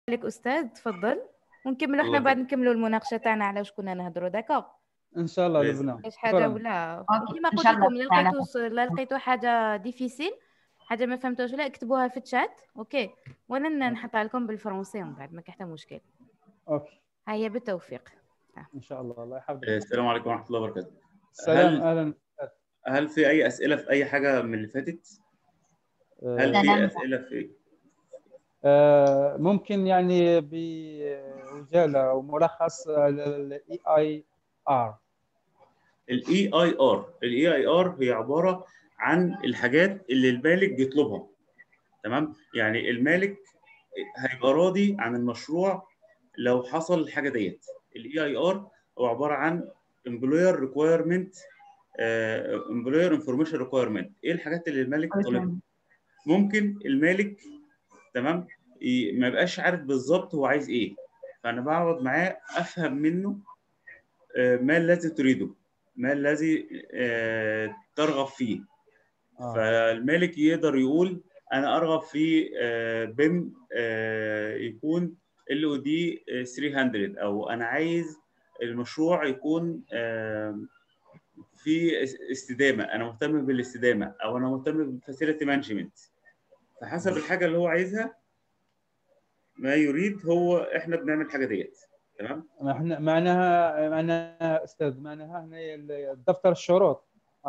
لك استاذ تفضل ونكملوا احنا الله بعد نكملوا المناقشه تاعنا على واش كنا نهضروا داكا ان شاء الله بإذن لبنى كاش حاجه شكراً. ولا أوكي، وكما إن قلت شاء الله لكم لا تعالى. لقيتوا لا لقيتوا حاجه ديفيسيل حاجه ما فهمتوش لا اكتبوها في الشات اوكي وانا ن- نحطها لكم بالفرنسي من بعد ما كاين حتى مشكل اوكي هيا بالتوفيق ان شاء الله الله يحفظك السلام عليكم ورحمه الله وبركاته السلام هل- اهلا هل في اي اسئله في اي حاجه من اللي فاتت هل آه، في سلام. اسئله في آه، ممكن يعني بعجاله او ملخص الاي اي ار الاي اي ار الاي اي ار هي عباره عن الحاجات اللي المالك بيطلبها تمام يعني المالك هيبقى راضي عن المشروع لو حصل الحاجه ديت الاي اي ار هو عباره عن employer requirement آه، employer information requirement ايه الحاجات اللي المالك طالبها ممكن المالك تمام ي- ما يبقاش عارف بالظبط هو عايز ايه فانا بقعد معاه افهم منه آه، ما الذي تريده ما الذي آه، ترغب فيه آه. فالمالك يقدر يقول انا ارغب في آه، بيم آه، يكون ال او دي 300 او انا عايز المشروع يكون آه، في اس- استدامه انا مهتم بالاستدامه او انا مهتم بالفاسيلتي مانجمنت فحسب الحاجه اللي هو عايزها ما يريد هو احنا بنعمل الحاجه ديت تمام احنا معناها معناها استاذ معناها هنا دفتر الشروط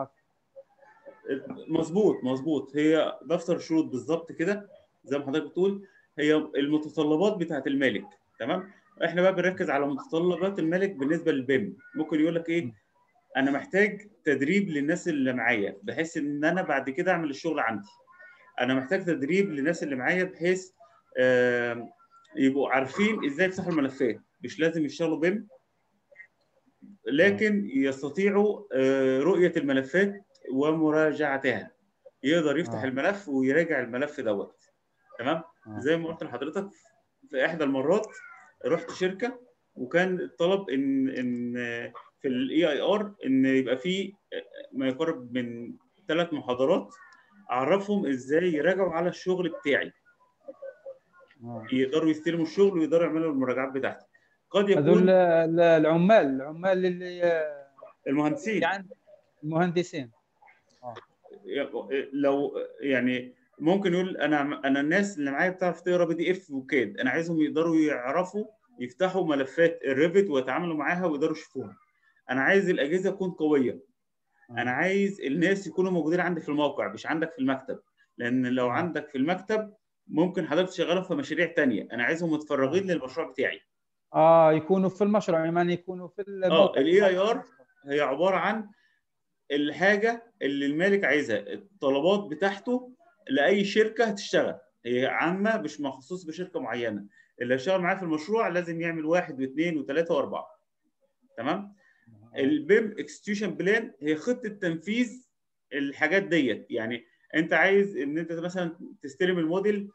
مظبوط مظبوط هي دفتر الشروط بالظبط كده زي ما حضرتك بتقول هي المتطلبات بتاعت المالك تمام احنا بقى بنركز على متطلبات المالك بالنسبه للبيم ممكن يقول لك ايه انا محتاج تدريب للناس اللي معايا بحيث ان انا بعد كده اعمل الشغل عندي انا محتاج تدريب للناس اللي معايا بحيث آه، يبقوا عارفين ازاي يفتحوا الملفات مش لازم يشتغلوا بيم لكن يستطيعوا آه، رؤيه الملفات ومراجعتها يقدر يفتح آه. الملف ويراجع الملف دوت تمام آه. زي ما قلت لحضرتك في احدى المرات رحت شركه وكان الطلب ان ان في الاي اي ار ان يبقى في ما يقرب من ثلاث محاضرات اعرفهم ازاي يراجعوا على الشغل بتاعي آه. يقدروا يستلموا الشغل ويقدروا يعملوا المراجعات بتاعتي قد هذول يكون ال- العمال العمال اللي المهندسين يعني المهندسين لو يعني ممكن يقول انا انا الناس اللي معايا بتعرف تقرا بي دي اف وكاد انا عايزهم يقدروا يعرفوا يفتحوا ملفات الريفت ويتعاملوا معاها ويقدروا يشوفوها انا عايز الاجهزه تكون قويه انا عايز الناس يكونوا موجودين عندي في الموقع مش عندك في المكتب لان لو آه. عندك في المكتب ممكن حضرتك تشغلهم في مشاريع تانية انا عايزهم متفرغين للمشروع بتاعي اه يكونوا في المشروع يعني يكونوا في اه الموقع الاي اي ار هي عباره عن الحاجه اللي المالك عايزها الطلبات بتاعته لاي شركه هتشتغل هي عامه مش مخصوص بشركه معينه اللي هيشتغل معاه في المشروع لازم يعمل واحد واثنين وثلاثه واربعه تمام البيم اكستيوشن بلان هي خطه تنفيذ الحاجات ديت يعني انت عايز ان انت مثلا تستلم الموديل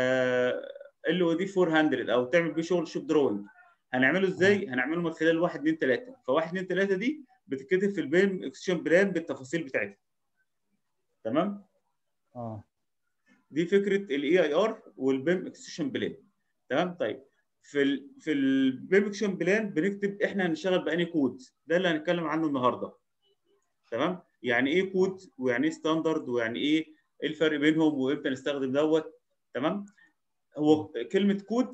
ال او دي 400 او تعمل بيه شغل شوب دروينج هنعمله ازاي؟ هنعمله من خلال 1 2 3 ف 1 2 3 دي بتتكتب في البيم اكستيوشن بلان بالتفاصيل بتاعتها تمام؟ اه دي فكره الاي اي ار والبيم اكستيوشن بلان تمام طيب في ال في البيم اكستيوشن بلان بنكتب احنا هنشتغل باني كود ده اللي هنتكلم عنه النهارده تمام يعني ايه كود ويعني ايه ستاندرد ويعني ايه ايه الفرق بينهم وامتى نستخدم دوت تمام هو كلمه كود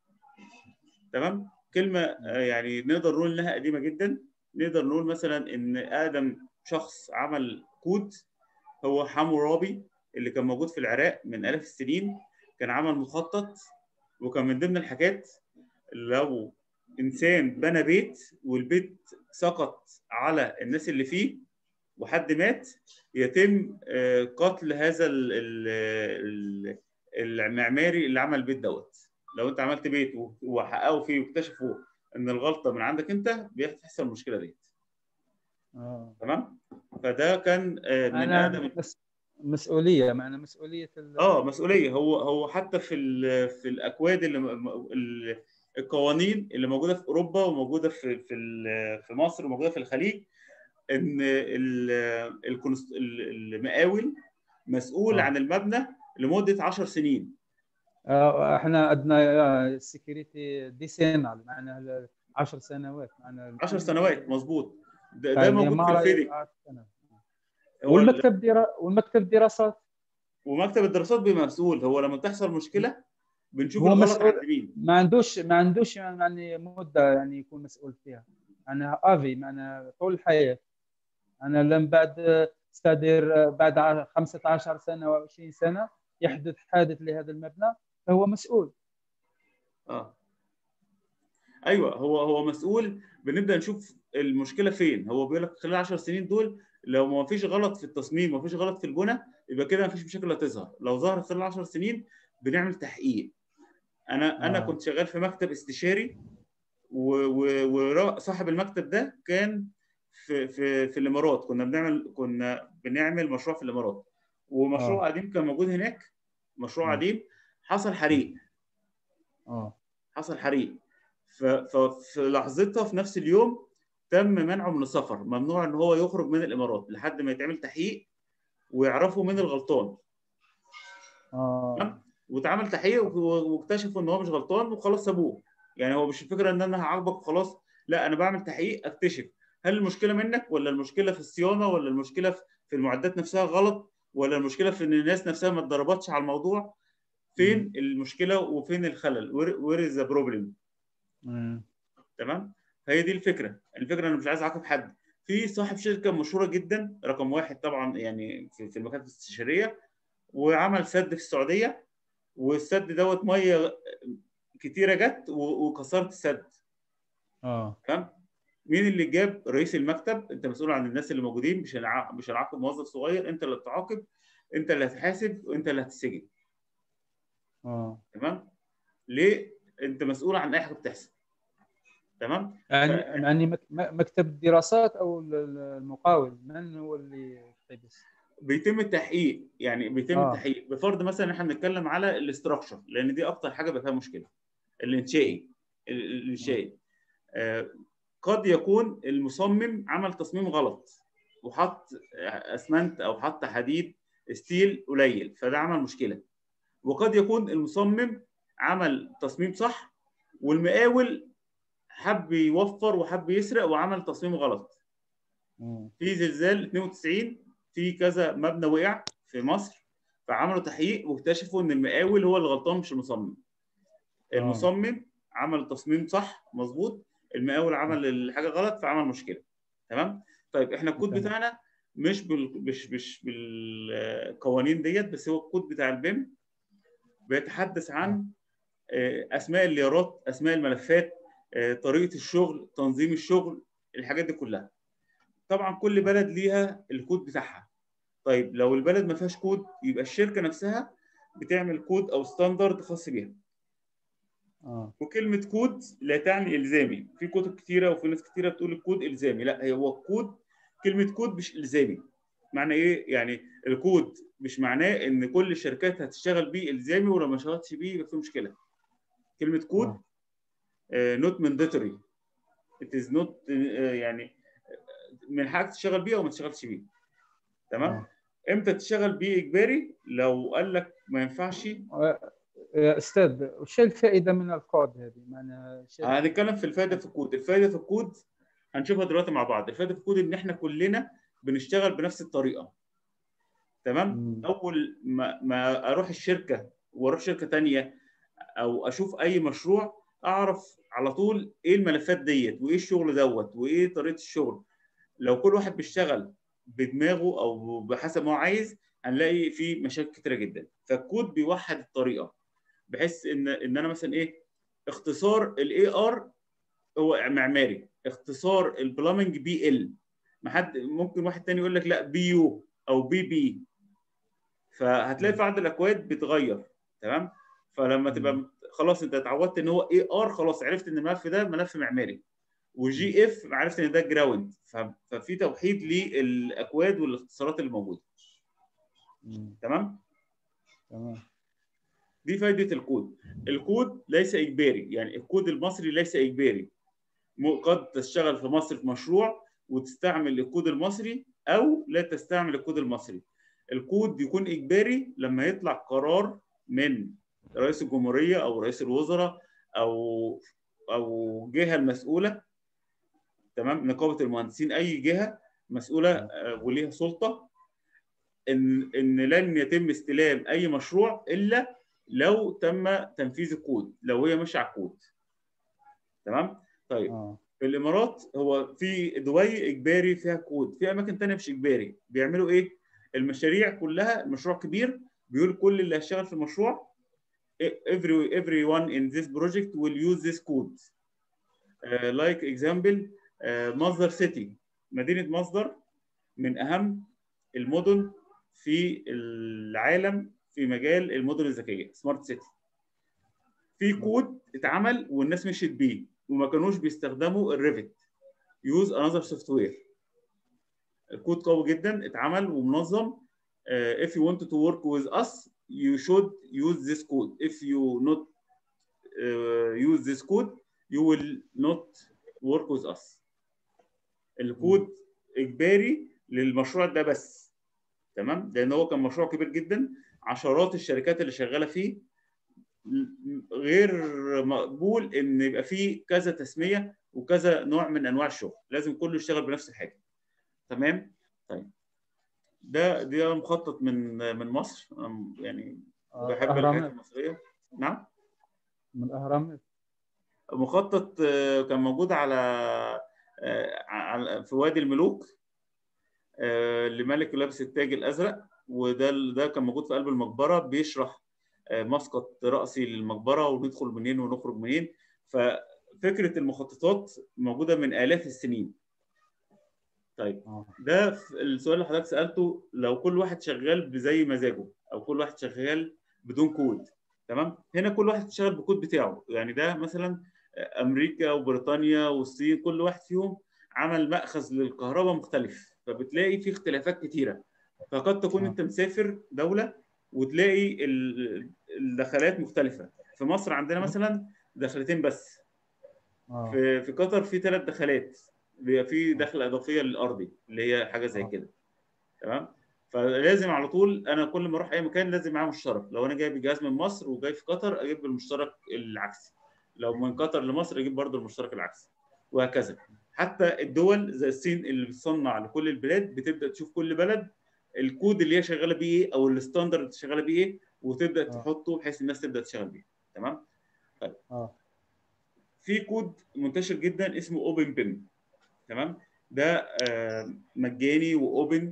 تمام كلمه آه، يعني نقدر نقول انها قديمه جدا نقدر نقول مثلا ان اقدم شخص عمل كود هو حمورابي اللي كان موجود في العراق من آلاف السنين كان عمل مخطط وكان من ضمن الحاجات لو انسان بنى بيت والبيت سقط على الناس اللي فيه وحد مات يتم آه، قتل هذا ال- ال- ال- المعماري اللي عمل البيت دوت لو انت عملت بيت وحققوا فيه واكتشفوا ان الغلطه من عندك انت بيحصل المشكله ديت اه تمام فده كان آه، من انا ادم مس... مسؤوليه معنى مسؤوليه ال... اه مسؤوليه هو هو حتى في ال- في الاكواد اللي م- ال- القوانين اللي موجوده في اوروبا وموجوده في في ال- في مصر وموجوده في الخليج ان ال- الكونست- ال- المقاول مسؤول آه. عن المبنى لمده 10 سنين آه، احنا عندنا سيكوريتي ديسينال معنا 10 سنوات معنا 10 سنوات مظبوط ده, ده يعني موجود ما في رأي- الفيديك عشر سنوات. هو ال- والمكتب درا... والمكتب دراسات ومكتب الدراسات بيبقى مسؤول هو لما بتحصل مشكله بنشوف هو الغلط مسؤول- عند مين ما عندوش ما عندوش يعني مده يعني يكون مسؤول فيها انا افي معنا طول الحياه انا لم بعد استدير بعد ع- 15 سنه و 20 سنه يحدث حادث لهذا المبنى فهو مسؤول اه ايوه هو هو مسؤول بنبدا نشوف المشكله فين هو بيقول لك خلال 10 سنين دول لو ما فيش غلط في التصميم ما فيش غلط في البنى يبقى كده ما فيش مشاكل هتظهر لو ظهرت خلال 10 سنين بنعمل تحقيق انا انا آه. كنت شغال في مكتب استشاري وصاحب المكتب ده كان في في في الامارات كنا بنعمل كنا بنعمل مشروع في الامارات ومشروع آه. قديم كان موجود هناك مشروع آه. قديم حصل حريق اه حصل حريق ف- ففي لحظتها في نفس اليوم تم منعه من السفر ممنوع ان هو يخرج من الامارات لحد ما يتعمل تحقيق ويعرفوا مين الغلطان اه واتعمل تحقيق و- واكتشفوا ان هو مش غلطان وخلاص سابوه يعني هو مش الفكره ان انا هعاقبك وخلاص لا انا بعمل تحقيق اكتشف هل المشكله منك ولا المشكله في الصيانه ولا المشكله في- في المعدات نفسها غلط ولا المشكله في ان الناس نفسها ما اتدربتش على الموضوع فين المشكله وفين الخلل وير از ذا بروبلم مم. تمام هي دي الفكره الفكره انا مش عايز اعاقب حد في صاحب شركه مشهوره جدا رقم واحد طبعا يعني في في المكاتب الاستشاريه وعمل سد في السعوديه والسد دوت ميه كتيره جت و- وكسرت السد اه تمام مين اللي جاب رئيس المكتب انت مسؤول عن الناس اللي موجودين مش هنع- مش هنعاقب موظف صغير انت اللي هتعاقب انت اللي هتحاسب وانت اللي هتسجن اه تمام ليه انت مسؤول عن اي حاجه بتحصل تمام يعني يعني مك- م- مكتب الدراسات او ال- ال- المقاول من هو اللي يحتبس؟ بيتم التحقيق يعني بيتم آه. التحقيق بفرض مثلا احنا بنتكلم على الاستراكشر لان دي اكتر حاجه بقى فيها مشكله الانشائي ال- ال- الانشائي آه، قد يكون المصمم عمل تصميم غلط وحط اسمنت او حط حديد ستيل قليل فده عمل مشكله وقد يكون المصمم عمل تصميم صح والمقاول حب يوفر وحب يسرق وعمل تصميم غلط مم. في زلزال 92 في كذا مبنى وقع في مصر فعملوا تحقيق واكتشفوا ان المقاول هو اللي غلطان مش المصمم آه. المصمم عمل تصميم صح مظبوط المقاول عمل الحاجه غلط فعمل مشكله تمام طيب احنا الكود تمام. بتاعنا مش بال... مش مش بالقوانين ديت بس هو الكود بتاع البيم بيتحدث عن آه، اسماء الليارات اسماء الملفات آه، طريقه الشغل تنظيم الشغل الحاجات دي كلها طبعا كل بلد ليها الكود بتاعها طيب لو البلد ما فيهاش كود يبقى الشركه نفسها بتعمل كود او ستاندرد خاص بيها اه وكلمه كود لا تعني الزامي في كتب كتيره وفي ناس كتيره بتقول الكود الزامي لا هي هو الكود كلمه كود مش الزامي معنى ايه يعني الكود مش معناه ان كل الشركات هتشتغل بيه الزامي ولو ما اشتغلتش بيه يبقى في مشكله كلمه كود آه. نوت مانداتوري ات از نوت يعني من حقك تشتغل بيه او ما تشتغلش بيه تمام آه. امتى تشتغل بيه اجباري لو قال لك ما ينفعش آه، يا استاذ وش الفائده من الكود هذه؟ معناها شيء- هنتكلم في الفائده في الكود الفائده في الكود هنشوفها دلوقتي مع بعض الفائده في الكود ان احنا كلنا بنشتغل بنفس الطريقه تمام مم. اول ما ما اروح الشركه واروح شركه تانية او اشوف اي مشروع اعرف على طول ايه الملفات ديت وايه الشغل دوت وايه طريقه الشغل لو كل واحد بيشتغل بدماغه او بحسب ما هو عايز هنلاقي في مشاكل كتيره جدا فالكود بيوحد الطريقه بحيث ان ان انا مثلا ايه اختصار الاي ار هو معماري اختصار البلامنج بي ال ما حد ممكن واحد تاني يقول لك لا بي يو او بي بي فهتلاقي في عدد الاكواد بيتغير تمام فلما تبقى خلاص انت اتعودت ان هو اي ار خلاص عرفت ان الملف ده ملف معماري وجي اف عرفت ان ده جراوند ففي توحيد للاكواد والاختصارات اللي موجوده مم. تمام تمام دي فائده الكود الكود ليس اجباري يعني الكود المصري ليس اجباري م- قد تشتغل في مصر في مشروع وتستعمل الكود المصري او لا تستعمل الكود المصري الكود بيكون اجباري لما يطلع قرار من رئيس الجمهوريه او رئيس الوزراء او او جهه المسؤوله تمام نقابه المهندسين اي جهه مسؤوله آه، وليها سلطه ان ان لن يتم استلام اي مشروع الا لو تم تنفيذ الكود لو هي ماشيه على الكود تمام طيب اه في الامارات هو في دبي اجباري فيها كود في اماكن تانية مش اجباري بيعملوا ايه المشاريع كلها المشروع كبير بيقول كل اللي هيشتغل في المشروع every everyone in this project will use this code uh, like example uh, مصدر سيتي مدينه مصدر من اهم المدن في العالم في مجال المدن الذكيه سمارت سيتي في كود اتعمل والناس مشيت بيه وما كانوش بيستخدموا الريفت يوز انذر سوفت وير الكود قوي جدا اتعمل ومنظم uh, if you want to work with us you should use this code if you not uh, use this code you will not work with us الكود اجباري للمشروع ده بس تمام لان هو كان مشروع كبير جدا عشرات الشركات اللي شغاله فيه غير مقبول ان يبقى فيه كذا تسميه وكذا نوع من انواع الشغل لازم كله يشتغل بنفس الحاجه تمام طيب ده ده مخطط من من مصر أنا يعني آه، بحب الحاجات اهرامات المصريه نعم من الاهرامات مخطط آه، كان موجود على آه، على- في وادي الملوك آه، لملك لابس التاج الازرق وده ده كان موجود في قلب المقبره بيشرح آه، مسقط راسي للمقبره وندخل منين ونخرج منين ففكره المخططات موجوده من الاف السنين طيب اه ده ف- السؤال اللي حضرتك سالته لو كل واحد شغال بزي مزاجه او كل واحد شغال بدون كود تمام هنا كل واحد شغال بالكود بتاعه يعني ده مثلا امريكا وبريطانيا والصين كل واحد فيهم عمل مأخذ للكهرباء مختلف فبتلاقي في اختلافات كتيره فقد تكون آه. انت مسافر دوله وتلاقي ال- الدخلات مختلفه في مصر عندنا مثلا دخلتين بس اه في في قطر في ثلاث دخلات بيبقى في دخله اضافيه للارضي اللي هي حاجه زي آه. كده تمام فلازم على طول انا كل ما اروح اي مكان لازم معايا مشترك لو انا جايب جهاز من مصر وجاي في قطر اجيب المشترك العكسي لو من قطر لمصر اجيب برضو المشترك العكسي وهكذا حتى الدول زي الصين اللي بتصنع لكل البلاد بتبدا تشوف كل بلد الكود اللي هي شغاله بيه ايه او الستاندرد اللي شغاله بيه ايه وتبدا آه. تحطه بحيث الناس تبدا تشتغل بيه تمام اه في كود منتشر جدا اسمه اوبن بيم تمام ده آه، مجاني واوبن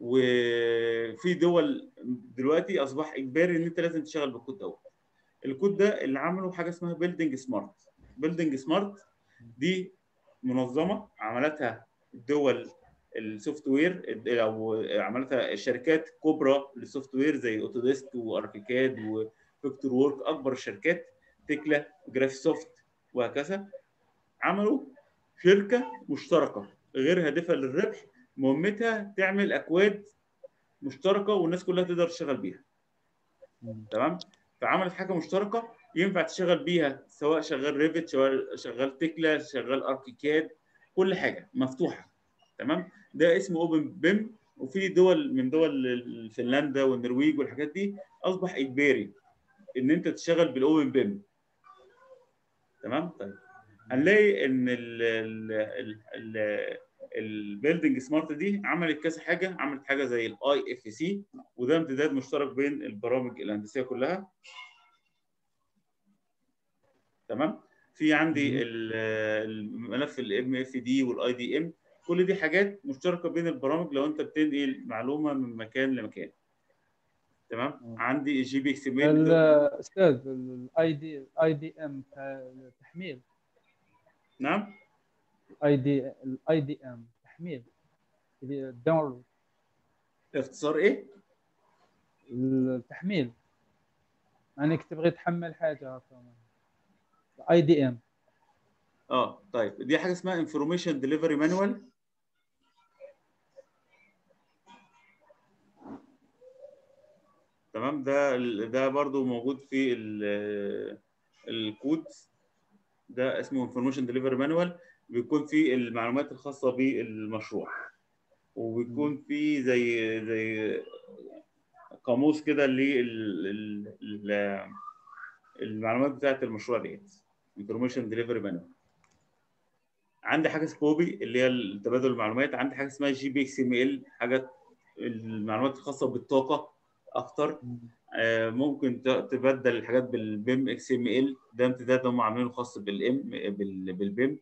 وفي دول دلوقتي اصبح اجباري ان انت لازم تشتغل بالكود دوت الكود ده اللي عمله حاجه اسمها بيلدينج سمارت بيلدينج سمارت دي منظمه عملتها الدول السوفت وير او عملتها شركات كبرى للسوفت وير زي اوتوديسك واركيكاد وفيكتور وورك اكبر الشركات تكلا جرافي سوفت وهكذا عملوا شركه مشتركه غير هادفه للربح مهمتها تعمل اكواد مشتركه والناس كلها تقدر تشتغل بيها مم. تمام فعملت حاجه مشتركه ينفع تشتغل بيها سواء شغال ريفت شغال شغال تكلا شغال اركيكاد كل حاجه مفتوحه تمام ده اسمه اوبن بيم وفي دول من دول فنلندا والنرويج والحاجات دي اصبح اجباري ان انت تشتغل بالاوبن بيم تمام طيب هنلاقي ان ال ال ال ال البيلدنج سمارت دي عملت كذا حاجه عملت حاجه زي الاي اف سي وده امتداد مشترك بين البرامج الهندسيه كلها تمام في عندي ال- الملف الام اف دي والاي دي ام كل دي حاجات مشتركه بين البرامج لو انت بتنقل معلومه من مكان لمكان تمام مم. عندي الجي بي اكس ام الاستاذ الاي دي الاي دي ام تحميل نعم اي دي الاي دي ام تحميل الداونلود اختصار ايه التحميل يعني كنت تبغي تحمل حاجه اي دي ام اه طيب دي حاجه اسمها انفورميشن ديليفري مانوال تمام ده ده برضو موجود في ال- الكود ده اسمه انفورميشن ديليفري مانوال بيكون فيه المعلومات الخاصه بالمشروع وبيكون فيه زي زي قاموس كده لل ال- ال- المعلومات بتاعت المشروع ديت انفورميشن ديليفري مانوال عندي حاجه سكوبي اللي هي تبادل المعلومات عندي حاجه اسمها جي بي اكس ام ال حاجات المعلومات الخاصه بالطاقه اكتر آه، ممكن ت- تبدل الحاجات بالبيم اكس ام ال ده امتداد هم عاملينه خاص بالام بال- بالبيم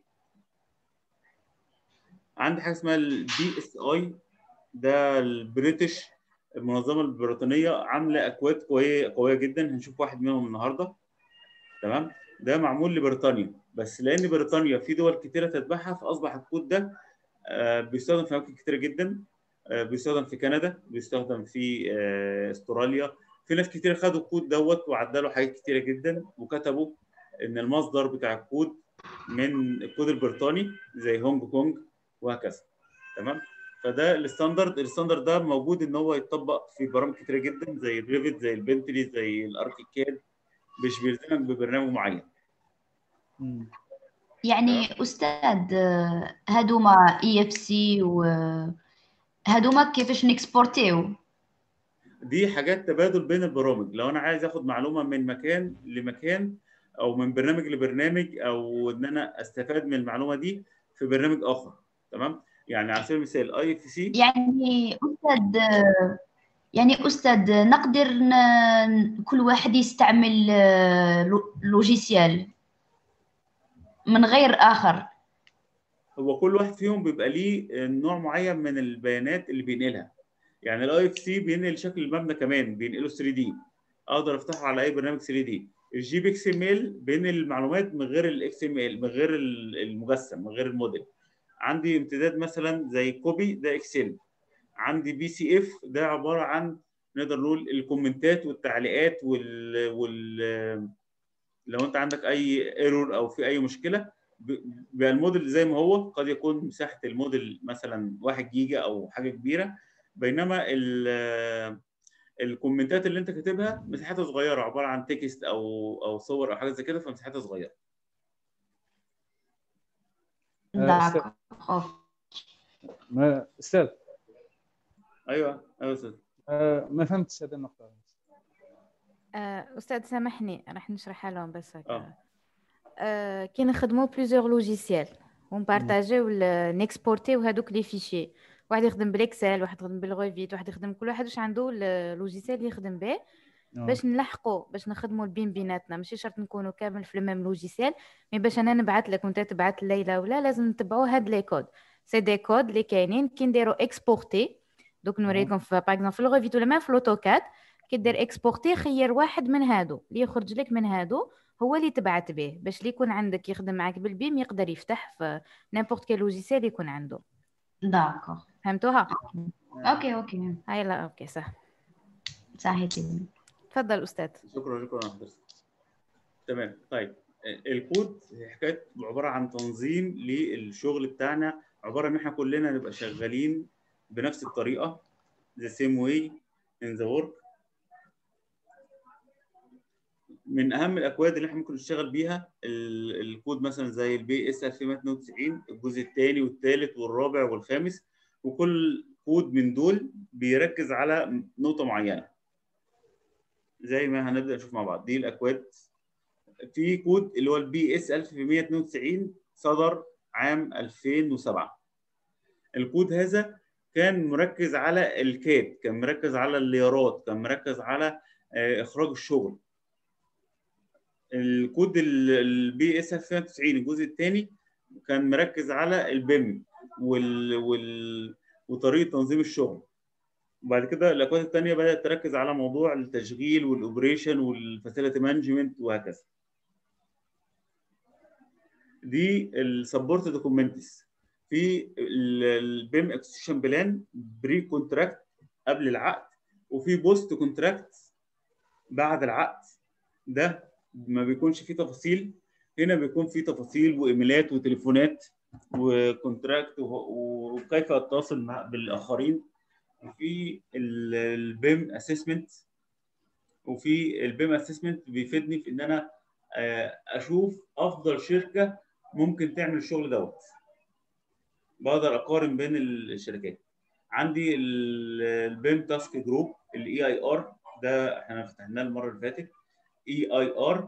عندي حاجه اسمها البي اس اي ده البريتش المنظمه البريطانيه عامله اكواد قويه قويه جدا هنشوف واحد منهم النهارده تمام ده معمول لبريطانيا بس لان بريطانيا في دول كتيره تتبعها فاصبح الكود ده آه، بيستخدم في اماكن كتيره جدا آه، بيستخدم في كندا بيستخدم في آه، استراليا في ناس كتير خدوا الكود دوت وعدلوا حاجات كتيره جدا وكتبوا ان المصدر بتاع الكود من الكود البريطاني زي هونج كونج وهكذا تمام فده الستاندرد الستاندرد ده موجود ان هو يتطبق في برامج كتيره جدا زي الريفت زي البنتلي زي الاركيكاد مش بيلزمك ببرنامج معين مم. يعني أستاذ آه، هادوما اي اف سي و هادوما كيفاش نكسبورتيو دي حاجات تبادل بين البرامج لو انا عايز اخد معلومه من مكان لمكان او من برنامج لبرنامج او ان انا استفاد من المعلومه دي في برنامج اخر تمام يعني على سبيل المثال اي اف سي يعني أستاذ آه، يعني أستاذ نقدر ن... كل واحد يستعمل آه، لو- لوجيسيال من غير آخر هو كل واحد فيهم بيبقى ليه نوع معين من البيانات اللي بينقلها يعني الاي اف سي بينقل شكل المبنى كمان بينقله 3 دي اقدر افتحه على اي برنامج 3 دي الجي بي اكس ام ال بينقل المعلومات من غير الاكس ام ال من غير المجسم من غير الموديل عندي امتداد مثلا زي كوبي ده اكسل عندي بي سي اف ده عباره عن نقدر نقول الكومنتات والتعليقات وال, وال... لو انت عندك اي ايرور او في اي مشكله ب- بيبقى الموديل زي ما هو قد يكون مساحه الموديل مثلا 1 جيجا او حاجه كبيره بينما ال- الكومنتات اللي انت كاتبها مساحتها صغيره عباره عن تكست او او صور او حاجه زي كده فمساحتها صغيره آه، داكور أوكي. ما استاذ ايوه ايوه يا استاذ آه، ما فهمتش هذه النقطه آه، استاذ سامحني راح نشرحها لهم بس هكا آه. آه، كي نخدموا بليزيور لوجيسيال ونبارطاجيو ال- نكسبورتيو هذوك لي فيشي واحد يخدم بالاكسل واحد يخدم بالغوفيت واحد يخدم كل واحد واش عنده اللوجيسيال اللي يخدم به آه. باش نلحقوا باش نخدموا البين بيناتنا ماشي شرط نكونوا كامل في الميم لوجيسيال مي باش انا نبعث لك وانت تبعث ليلى ولا لازم نتبعوا هاد لي كود سي دي كود اللي كاينين كي نديروا اكسبورتي دوك نوريكم في باغ اكزومبل في الغوفيت ولا ما في الاوتوكاد كي دير اكسبورتي خير واحد من هادو اللي يخرج لك من هادو هو اللي تبعت به باش اللي يكون عندك يخدم معاك بالبيم يقدر يفتح في نيمبورت كي لوجيسيال يكون عنده داكور فهمتوها اوكي اوكي هاي لا اوكي صح صحيتي تفضل استاذ شكرا شكرا يا حضرتك تمام طيب الكود حكايه عباره عن تنظيم للشغل بتاعنا عباره ان احنا كلنا نبقى شغالين بنفس الطريقه the same way in the work من اهم الاكواد اللي احنا ممكن نشتغل بيها ال- الكود مثلا زي البي اس 2092 الجزء الثاني والثالث والرابع والخامس وكل كود من دول بيركز على نقطه معينه زي ما هنبدا نشوف مع بعض دي الاكواد في كود اللي هو البي اس 1192 صدر عام 2007 الكود هذا كان مركز على الكاد كان مركز على الليارات كان مركز على آه، اخراج الشغل الكود البي اس 2090 الجزء الثاني كان مركز على البيم وال... وال... وطريقه تنظيم الشغل وبعد كده الاكواد الثانيه بدات تركز على موضوع التشغيل والاوبريشن والفاسيلتي مانجمنت وهكذا دي السبورت دوكيومنتس في البيم اكسشن بلان بري كونتراكت قبل العقد وفي بوست كونتراكت بعد العقد ده ما بيكونش فيه تفاصيل هنا بيكون فيه تفاصيل وايميلات وتليفونات وكونتراكت و- وكيف اتصل مع بالاخرين وفي البيم اسسمنت وفي البيم اسسمنت بيفيدني في ان انا آه، اشوف افضل شركه ممكن تعمل الشغل دوت بقدر اقارن بين الشركات عندي البيم تاسك جروب الاي اي ار ده احنا فتحناه المره اللي فاتت اي اي ار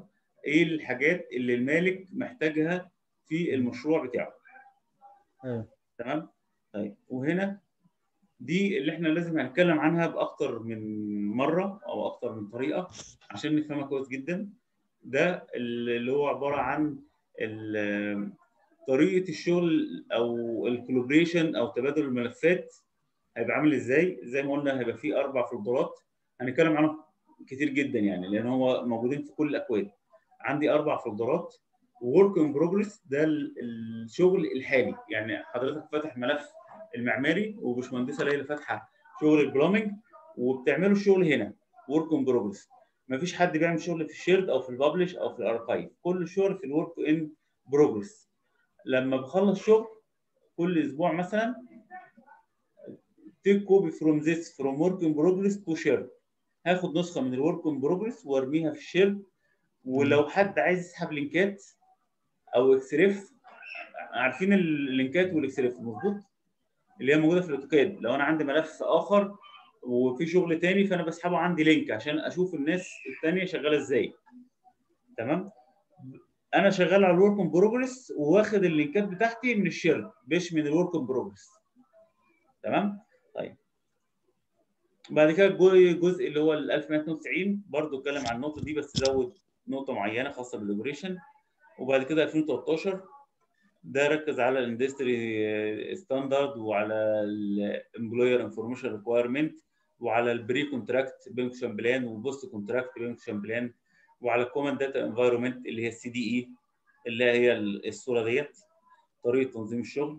ايه الحاجات اللي المالك محتاجها في المشروع بتاعه ايه تمام طيب وهنا دي اللي احنا لازم هنتكلم عنها باكتر من مره او اكتر من طريقه عشان نفهمها كويس جدا ده اللي هو عباره عن ال- طريقه الشغل او الكولابريشن او تبادل الملفات هيبقى عامل ازاي زي ما قلنا هيبقى فيه اربع فولدرات هنتكلم عنهم كتير جدا يعني لان هو موجودين في كل الاكواد عندي اربع فولدرات ورك ان بروجرس ده ال- الشغل الحالي يعني حضرتك فاتح ملف المعماري وباشمهندسه ليلى فاتحه شغل البلومنج وبتعملوا الشغل هنا ورك ان بروجرس مفيش حد بيعمل شغل في الشيرد او في الببلش او في الاركايف كل الشغل في الورك ان بروجرس لما بخلص شغل كل اسبوع مثلا تيك كوبي فروم ذيس فروم ورك ان بروجرس تو شيرد هاخد نسخه من الورك ان بروجرس وارميها في الشيرد ولو حد عايز يسحب لينكات او اكسريف عارفين اللينكات والاكسريف مظبوط اللي هي موجوده في الاوتوكاد لو انا عندي ملف اخر وفي شغل تاني فانا بسحبه عندي لينك عشان اشوف الناس التانيه شغاله ازاي تمام انا شغال على الورك ان بروجرس وواخد اللينكات بتاعتي من الشير مش من الورك ان بروجرس تمام طيب بعد كده الجو- الجزء اللي هو ال 1192 برضو اتكلم عن النقطه دي بس زود نقطه معينه خاصه بالاوبريشن وبعد كده 2013 ده ركز على الاندستري ستاندرد وعلى الامبلوير انفورميشن ريكوايرمنت وعلى البري كونتراكت بنكشن بلان وبوست كونتراكت بنكشن بلان وعلى الكومن داتا انفايرمنت اللي هي السي دي اي اللي هي الصوره ديت طريقه تنظيم الشغل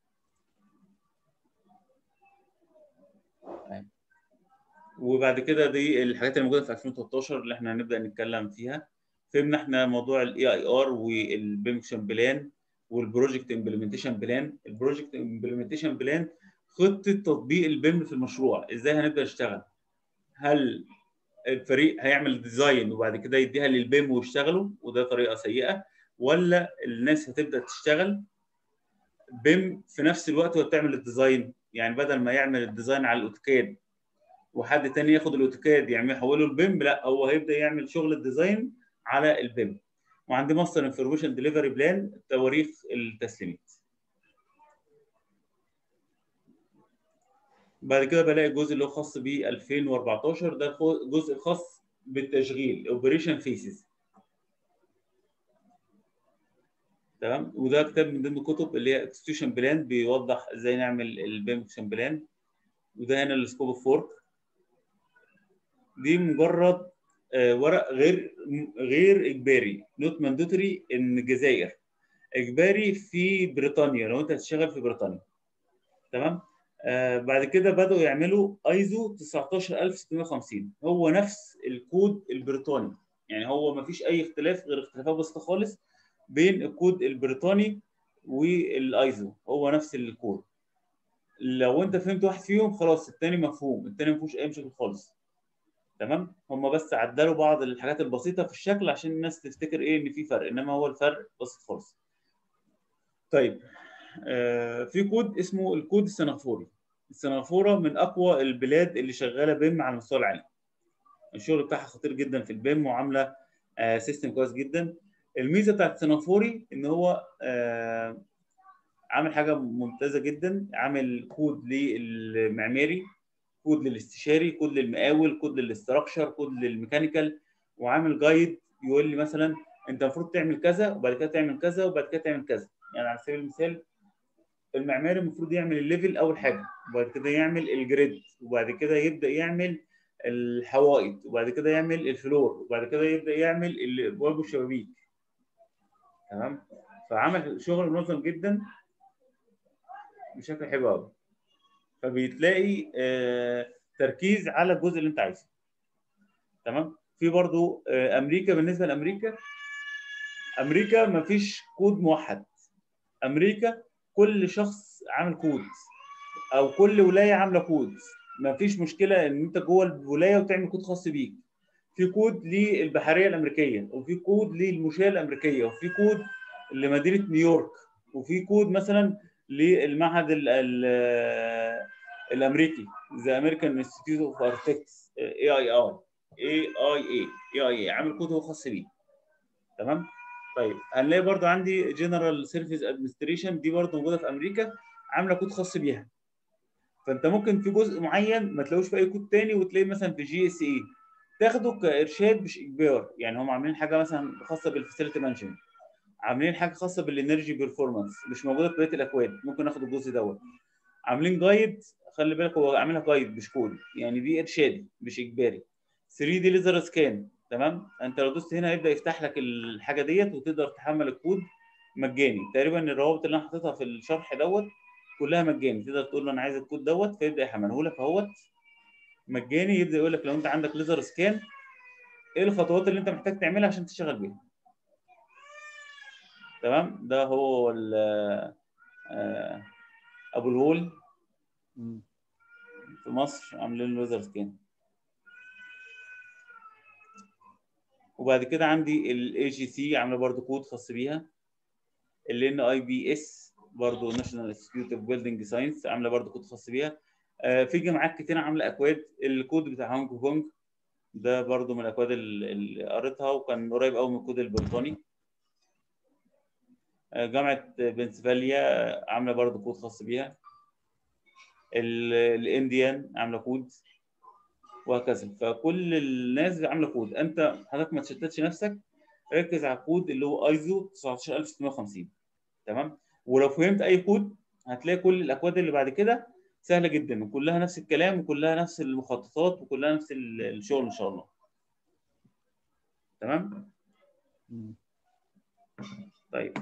وبعد كده دي الحاجات اللي موجوده في 2013 اللي احنا هنبدا نتكلم فيها فهمنا احنا موضوع الاي اي ار والبنكشن بلان والبروجكت امبلمنتيشن بلان البروجكت امبلمنتيشن بلان خطه تطبيق البيم في المشروع ازاي هنبدا نشتغل هل الفريق هيعمل ديزاين وبعد كده يديها للبيم ويشتغلوا وده طريقه سيئه ولا الناس هتبدا تشتغل بيم في نفس الوقت وهي بتعمل الديزاين يعني بدل ما يعمل الديزاين على الاوتوكاد وحد تاني ياخد الاوتوكاد يعني يحوله البيم لا هو هيبدا يعمل شغل الديزاين على البيم وعندي ماستر انفورميشن ديليفري بلان تواريخ التسليمات بعد كده بلاقي الجزء اللي هو خاص ب 2014 ده جزء خاص بالتشغيل اوبريشن فيسز تمام وده كتاب من ضمن الكتب اللي هي اكستيوشن بلان بيوضح ازاي نعمل البيمكشن بلان وده هنا السكوب اوف وورك دي مجرد آه، ورق غير غير اجباري نوت ماندوتري ان الجزائر اجباري في بريطانيا لو انت هتشتغل في بريطانيا تمام آه بعد كده بداوا يعملوا ايزو 19650 هو نفس الكود البريطاني يعني هو ما فيش اي اختلاف غير اختلافات بسيطه خالص بين الكود البريطاني والايزو هو نفس الكود لو انت فهمت واحد فيهم خلاص التاني مفهوم التاني ما فيهوش اي مشاكل خالص تمام هم بس عدلوا بعض الحاجات البسيطه في الشكل عشان الناس تفتكر ايه ان في فرق انما هو الفرق بسيط خالص طيب آه في كود اسمه الكود السنغافوري السنغافوره من اقوى البلاد اللي شغاله بيم على المستوى العالمي الشغل بتاعها خطير جدا في البيم وعامله آه سيستم كويس جدا الميزه بتاعت السنغافوري ان هو آه عامل حاجه ممتازه جدا عامل كود للمعماري كود للاستشاري كود للمقاول كود للاستراكشر كود للميكانيكال وعامل جايد يقول لي مثلا انت المفروض تعمل كذا وبعد كده تعمل كذا وبعد كده تعمل كذا يعني على سبيل المثال المعماري المفروض يعمل الليفل اول حاجه وبعد كده يعمل الجريد وبعد كده يبدا يعمل الحوائط وبعد كده يعمل الفلور وبعد كده يبدا يعمل الابواب والشبابيك تمام فعمل شغل منظم جدا بشكل حلو قوي فبتلاقي آه تركيز على الجزء اللي انت عايزه تمام في برضو آه امريكا بالنسبه لامريكا امريكا ما فيش كود موحد امريكا كل شخص عامل كود او كل ولايه عامله كود ما فيش مشكله ان انت جوه الولايه وتعمل كود خاص بيك في كود للبحريه الامريكيه وفي كود للمشاه الامريكيه وفي كود لمدينه نيويورك وفي كود مثلا للمعهد ال ال الامريكي ذا امريكان انستيتيوت اوف اركتكتس اي اي ار اي اي اي اي اي عامل كود هو خاص بيه تمام طيب هنلاقي برضو عندي جنرال سيرفيس ادمنستريشن دي برضو موجوده في امريكا عامله كود خاص بيها فانت ممكن في جزء معين ما تلاقوش في اي كود تاني وتلاقيه مثلا في جي اس اي تاخده كارشاد مش اجبار يعني هم عاملين حاجه مثلا خاصه بالفاسيلتي مانجمنت عاملين حاجه خاصه بالانرجي بيرفورمانس مش موجوده في بقيه الاكواد ممكن ناخد الجزء دوت عاملين جايد خلي بالك هو عاملها جايد مش كود يعني دي ارشادي مش اجباري 3 دي ليزر سكان تمام انت لو دوست هنا هيبدا يفتح لك الحاجه ديت وتقدر تحمل الكود مجاني تقريبا الروابط اللي انا حاططها في الشرح دوت كلها مجاني تقدر تقول له انا عايز الكود دوت فيبدا يحمله لك اهوت مجاني يبدا يقول لك لو انت عندك ليزر سكان ايه الخطوات اللي انت محتاج تعملها عشان تشتغل بيها تمام ده هو ال آه، ابو الهول مم. في مصر عاملين له ليزر سكان وبعد كده عندي الاي جي سي عامله برضو كود خاص بيها ال ان اي بي اس برضه ناشونال انستيتيوت اوف بيلدينج ساينس عامله برضه كود خاص بيها آه، في جامعات كتير عامله اكواد الكود بتاع هونج كونج ده برضه من الاكواد ال- اللي قريتها وكان قريب قوي من الكود البريطاني آه، جامعه بنسلفانيا عامله برضه كود خاص بيها ال- الانديان عامله كود وهكذا فكل الناس عامله كود انت حضرتك ما تشتتش نفسك ركز على الكود اللي هو ايزو 19650 تمام ولو فهمت اي كود هتلاقي كل الاكواد اللي بعد كده سهله جدا وكلها نفس الكلام وكلها نفس المخططات وكلها نفس ال- الشغل ان شاء الله تمام مم. طيب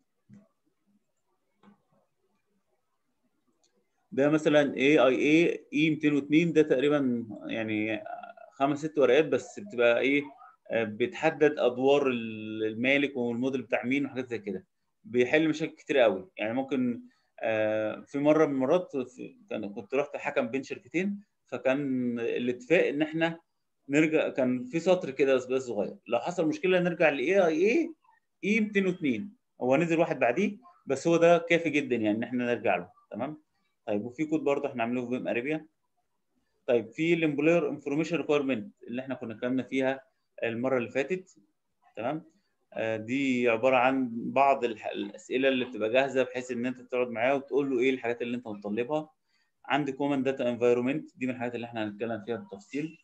ده مثلا اي اي اي اي 202 ده تقريبا يعني خمس ست ورقات بس بتبقى ايه آه، بتحدد ادوار ال- المالك والموديل بتاع مين وحاجات زي كده بيحل مشاكل كتير قوي يعني ممكن آه، في مره من المرات في- كان كنت رحت حكم بين شركتين فكان الاتفاق ان احنا نرجع كان في سطر كده بس بس صغير لو حصل مشكله نرجع لاي اي اي اي 202 هو نزل واحد بعديه بس هو ده كافي جدا يعني ان احنا نرجع له تمام طيب وفي كود برضه احنا عاملينه في بيم اريبيا طيب في الامبلوير انفورميشن ريكويرمنت اللي احنا كنا اتكلمنا فيها المره اللي فاتت تمام آه، دي عباره عن بعض الح- الاسئله اللي بتبقى جاهزه بحيث ان انت تقعد معاه وتقول له ايه الحاجات اللي انت مطلبها عندي كومن داتا انفايرمنت دي من الحاجات اللي احنا هنتكلم فيها بالتفصيل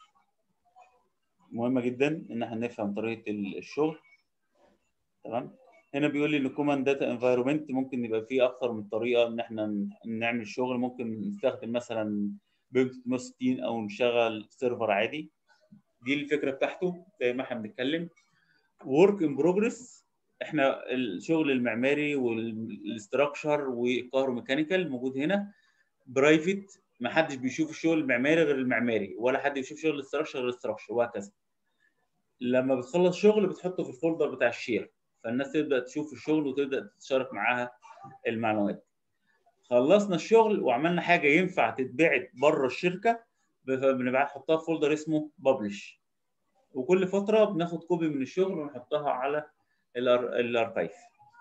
مهمه جدا ان احنا نفهم طريقه ال- الشغل تمام هنا بيقول لي ان كومن داتا انفايرمنت ممكن يبقى فيه اكتر من طريقه ان احنا ن- نعمل شغل ممكن نستخدم مثلا بيم 360 او نشغل سيرفر عادي دي الفكره بتاعته زي ما احنا بنتكلم ورك ان بروجرس احنا الشغل المعماري والاستراكشر والكهروميكانيكال موجود هنا برايفت ما حدش بيشوف الشغل المعماري غير المعماري ولا حد بيشوف شغل الاستراكشر غير الاستراكشر وهكذا لما بتخلص شغل بتحطه في الفولدر بتاع الشير فالناس تبدا تشوف الشغل وتبدا تشارك معاها المعلومات خلصنا الشغل وعملنا حاجه ينفع تتبعت بره الشركه بنبعت نحطها في فولدر اسمه ببلش وكل فتره بناخد كوبي من الشغل ونحطها على الأر- الاركايف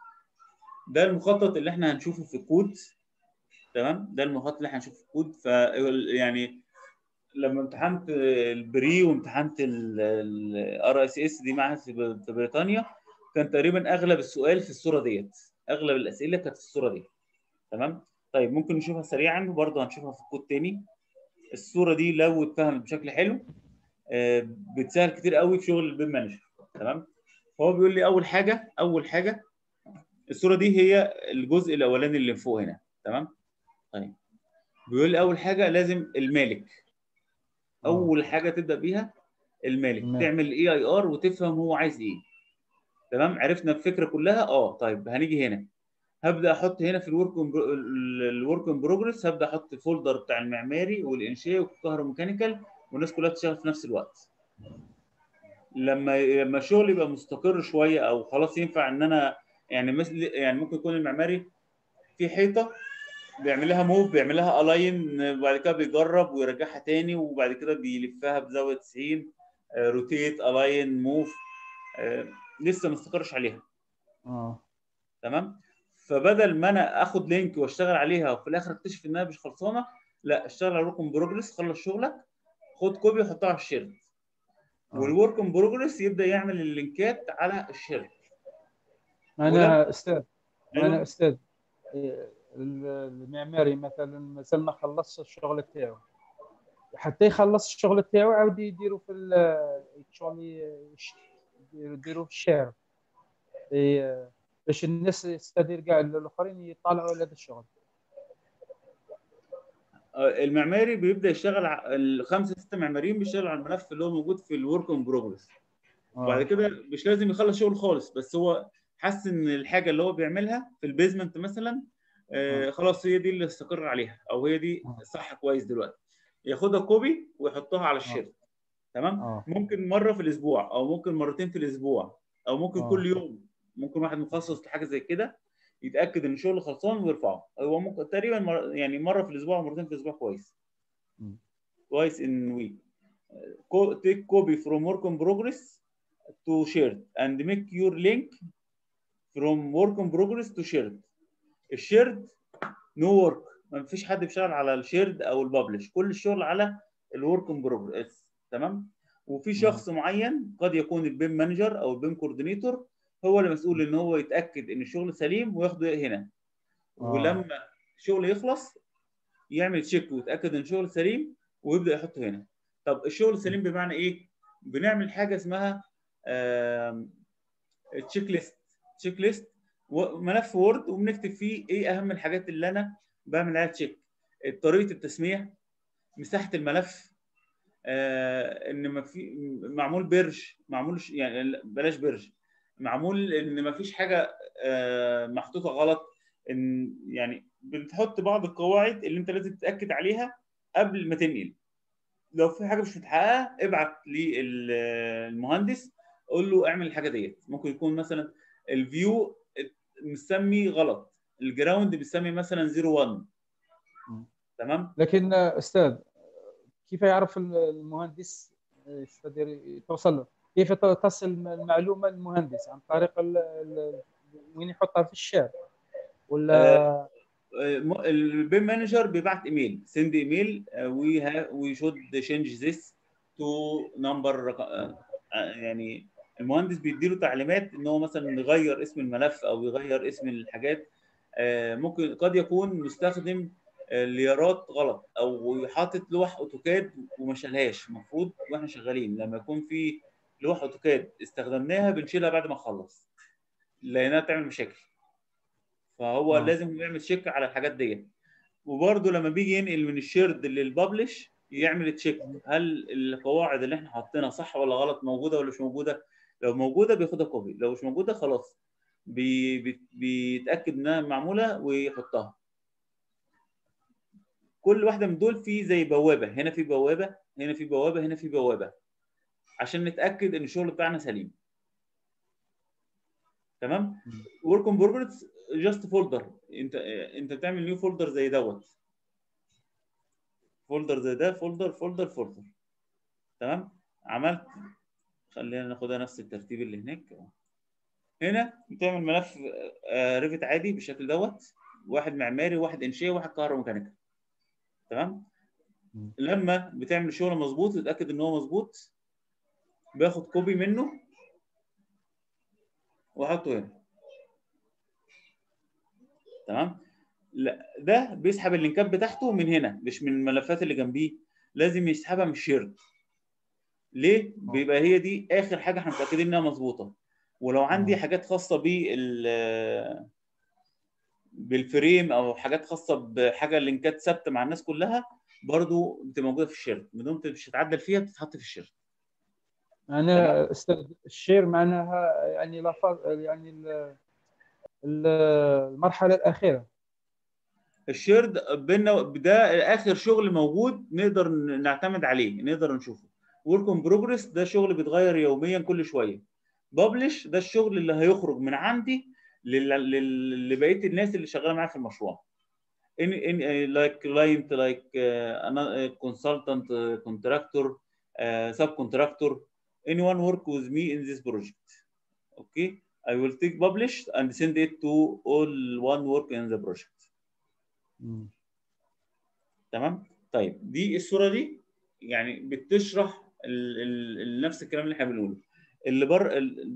ده المخطط اللي احنا هنشوفه في الكود تمام ده المخطط اللي احنا هنشوفه في الكود ف يعني لما امتحنت البري وامتحنت الار اس اس دي معهد في ب- في بريطانيا كان تقريبا اغلب السؤال في الصوره ديت اغلب الاسئله كانت في الصوره دي تمام طيب ممكن نشوفها سريعا وبرضه هنشوفها في الكود تاني الصوره دي لو اتفهمت بشكل حلو آه، بتسهل كتير قوي في شغل البيم مانجر تمام فهو بيقول لي اول حاجه اول حاجه الصوره دي هي الجزء الاولاني اللي فوق هنا تمام طيب بيقول لي اول حاجه لازم المالك اول حاجه تبدا بيها المالك المالك. تعمل اي اي ار وتفهم هو عايز ايه تمام عرفنا الفكره كلها اه طيب هنيجي هنا هبدا احط هنا في الورك الورك ان بروجرس هبدا احط الفولدر بتاع المعماري والانشاء والكهروميكانيكال والناس كلها تشتغل في نفس الوقت لما لما الشغل يبقى مستقر شويه او خلاص ينفع ان انا يعني مثل يعني ممكن يكون المعماري في حيطه بيعمل لها موف بيعمل لها الاين وبعد كده بيجرب ويرجعها تاني وبعد كده بيلفها بزاويه 90 روتيت الاين موف لسه ما استقرش عليها اه تمام فبدل ما انا اخد لينك واشتغل عليها وفي الاخر اكتشف انها مش خلصانه لا اشتغل على ورك ان بروجرس خلص شغلك خد كوبي وحطها على الشيرت آه. والورك ان بروجرس يبدا يعمل اللينكات على الشيرت انا استاذ أيوة. انا استاذ إيه، ال- المعماري مثلا مازال ما خلصش الشغل تاعو حتى يخلص الشغل تاعو عاود يديروا في ال- شغل يش- يديروا في الشارع إيه، باش الناس يستدير كاع الاخرين يطالعوا على هذا الشغل آه، المعماري بيبدا يشتغل ع- الخمسه سته معماريين بيشتغلوا على الملف اللي هو موجود في الورك ان بروجرس وبعد كده مش لازم يخلص شغل خالص بس هو حس ان الحاجه اللي هو بيعملها في البيزمنت مثلا آه آه. خلاص هي دي اللي استقر عليها او هي دي آه. صح كويس دلوقتي ياخدها كوبي ويحطها على الشيرت تمام اه ممكن مره في الاسبوع او ممكن مرتين في الاسبوع او ممكن آه. كل يوم ممكن واحد مخصص لحاجه زي كده يتاكد ان الشغل خلصان ويرفعه هو ممكن تقريبا مر... يعني مره في الاسبوع او مرتين في الاسبوع كويس مم. كويس ان ويك take copy from work in progress to shared and make your link from work in progress to shared الشيرد نو ورك ما فيش حد بيشتغل على الشيرد او الببلش كل الشغل على الورك ان بروجرس تمام وفي شخص معين قد يكون البيم مانجر او البيم كوردينيتور هو اللي مسؤول ان هو يتاكد ان الشغل سليم وياخده هنا آه. ولما الشغل يخلص يعمل تشيك ويتاكد ان الشغل سليم ويبدا يحطه هنا طب الشغل سليم بمعنى ايه بنعمل حاجه اسمها تشيك ليست تشيك ليست ملف وورد وبنكتب فيه ايه اهم الحاجات اللي انا بعمل عليها تشيك طريقه التسميه مساحه الملف آه ان ما في معمول بيرج معمول ش- يعني لا، بلاش بيرج معمول ان ما فيش حاجه آه محطوطه غلط ان يعني بتحط بعض القواعد اللي انت لازم تتاكد عليها قبل ما تنقل لو في حاجه مش متحققه ابعت للمهندس قول له اعمل الحاجه ديت ممكن يكون مثلا الفيو مسمي غلط الجراوند بيسمي مثلا 01 مم. تمام لكن آه، استاذ كيف يعرف ال- المهندس آه، يستدير توصل له كيف ت- تصل المعلومه للمهندس عن طريق ال- ال- وين يحطها في الشارع ولا البيم مانجر بيبعت ايميل سند ايميل وي وي شود تشينج ذس تو نمبر يعني المهندس بيديله تعليمات ان هو مثلا يغير اسم الملف او يغير اسم الحاجات آه، ممكن قد يكون مستخدم آه، ليارات غلط او حاطط لوح اوتوكاد وما شالهاش المفروض واحنا شغالين لما يكون في لوح اوتوكاد استخدمناها بنشيلها بعد ما نخلص لانها بتعمل مشاكل فهو آه. آه. لازم يعمل تشيك على الحاجات ديت وبرده لما بيجي ينقل من الشيرد للببلش يعمل تشيك هل القواعد اللي احنا حاطينها صح ولا غلط موجوده ولا مش موجوده لو موجوده بياخدها كوبي لو مش موجوده خلاص بي بي بيتاكد انها معموله ويحطها كل واحده من دول في زي بوابه هنا في بوابه هنا في بوابه هنا في بوابه عشان نتاكد ان الشغل بتاعنا سليم تمام ورك ان بروجرس جاست فولدر انت انت بتعمل نيو فولدر زي دوت فولدر زي ده فولدر فولدر فولدر تمام عملت خلينا ناخدها نفس الترتيب اللي هناك هنا بتعمل ملف ريفت عادي بالشكل دوت واحد معماري واحد انشائي واحد كهروميكانيكا تمام مم. لما بتعمل الشغل مظبوط تتاكد ان هو مظبوط باخد كوبي منه واحطه هنا تمام لا ده بيسحب اللينكات بتاعته من هنا مش من الملفات اللي جنبيه لازم يسحبها من الشيرد ليه بيبقى هي دي اخر حاجه احنا متاكدين انها مظبوطه ولو عندي آه. حاجات خاصه بال بالفريم او حاجات خاصه بحاجه لينكات ثابته مع الناس كلها برضو بتبقى موجوده في الشيرد ما دام مش هتعدل فيها بتتحط في الشيرد انا استاذ الشير معناها يعني لا ف- يعني ال- ال- المرحله الاخيره الشيرد بينا ده اخر شغل موجود نقدر نعتمد عليه نقدر نشوفه ورك ان بروجرس ده شغل بيتغير يوميا كل شويه ببلش ده الشغل اللي هيخرج من عندي لل- لل- لبقيه الناس اللي شغاله معايا في المشروع in in uh, like client like uh, another consultant uh, contractor uh, subcontractor anyone work with me in this project okay I will take publish and send it to all one work in the project مم. تمام طيب دي الصوره دي يعني بتشرح ال ال ال نفس الكلام اللي احنا بنقوله اللي بر ال- ده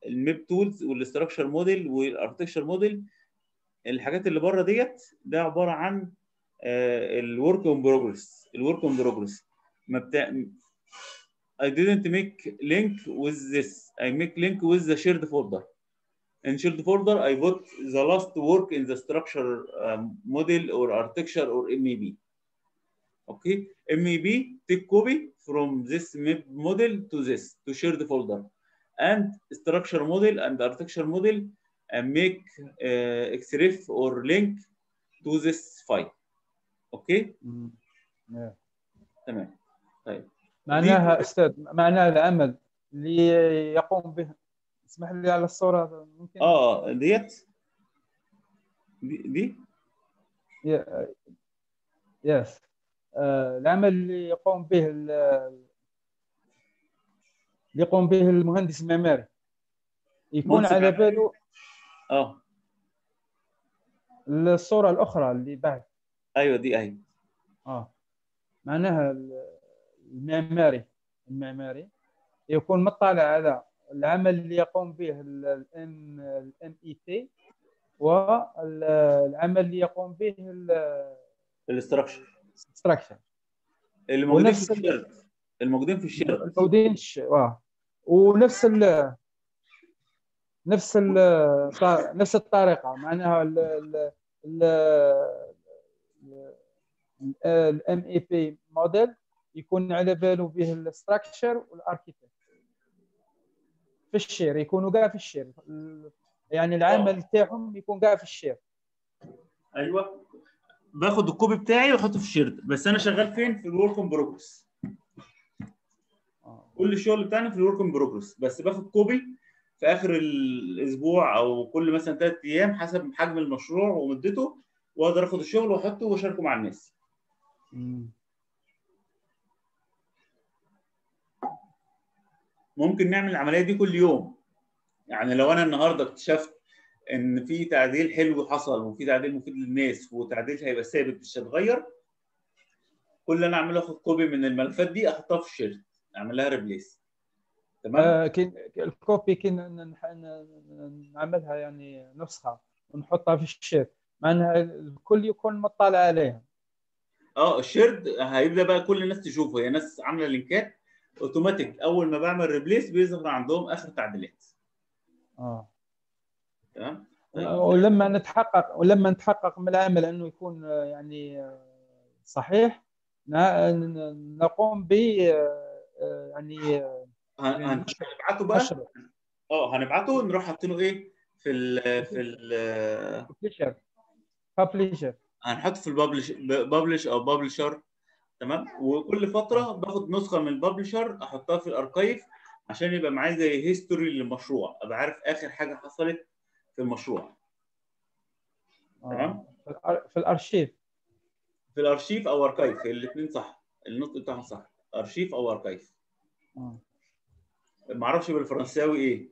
الميب تولز والاستراكشر موديل والاركتكشر موديل الحاجات اللي بره ديت ده عباره عن الورك اون بروجرس الورك اون بروجرس ما بتاع I didn't make link with this I make link with the shared folder in shared folder I put the last work in the structure um, model or architecture or MEB okay MEB take copy from this MEB model to this to shared folder and structure model and architecture model and make uh, xref or link to this file اوكي مم. نعم. تمام طيب معناها استاذ معناها العمل اللي يقوم به اسمح لي على الصوره ممكن اه ديت دي, دي ي- يس آه، العمل اللي يقوم به ال- اللي يقوم به المهندس المعماري يكون مهندس على المعماري. باله اه الصوره الاخرى اللي بعد ايوه دي اهي اه معناها ال- المعماري المعماري يكون مطلع على العمل اللي يقوم به الام الام اي تي والعمل اللي يقوم به الاستراكشر الاستراكشر اللي موجودين ونفس في ال- الشيرد الموجودين في الشيرد الموجودين ش- واه ونفس ال نفس ال نفس الطريقه معناها ال ال الام اي بي موديل يكون على باله به الاستراكشر والاركيتكت في الشير يكونوا كاع في الشير ال- يعني العمل تاعهم يكون كاع في الشير ايوه باخد الكوبي بتاعي واحطه في الشيرد بس انا شغال فين في الورك ان بروجرس آه. كل الشغل بتاعنا في الورك ان بروجرس بس باخد كوبي في اخر الاسبوع او كل مثلا ثلاث ايام حسب حجم المشروع ومدته واقدر اخد الشغل واحطه واشاركه مع الناس مم. ممكن نعمل العمليه دي كل يوم يعني لو انا النهارده اكتشفت ان في تعديل حلو حصل وفي تعديل مفيد للناس وتعديل هيبقى ثابت مش هيتغير كل اللي انا اعمله اخد كوبي من الملفات دي احطها في الشيرت اعمل لها ريبليس تمام آه، كي الكوبي كي ن- نح- ن- نعملها يعني نسخه ونحطها في الشير معناها الكل يكون مطلع عليها اه الشيرد هيبدا بقى كل الناس تشوفه هي ناس عامله لينكات اوتوماتيك اول ما بعمل ريبليس بيظهر عندهم اخر تعديلات اه تمام طيب. ولما نتحقق ولما نتحقق من العمل انه يكون آه، يعني آه، صحيح ن- ن- نقوم ب آه، آه، يعني آه، هن- هن- هنبعته بقى نشر اه هنبعته نروح حاطينه ايه في ال في ال ببلشر ببلشر هنحطه في الببلش ببلش او ببلشر تمام وكل فتره باخد نسخه من الببلشر احطها في الاركايف عشان يبقى معايا زي هيستوري للمشروع ابقى عارف اخر حاجه حصلت في المشروع تمام. في الأر- في الارشيف في الارشيف او اركايف الاثنين صح النطق بتاعهم صح ارشيف او اركايف آه. ما اعرفش بالفرنساوي ايه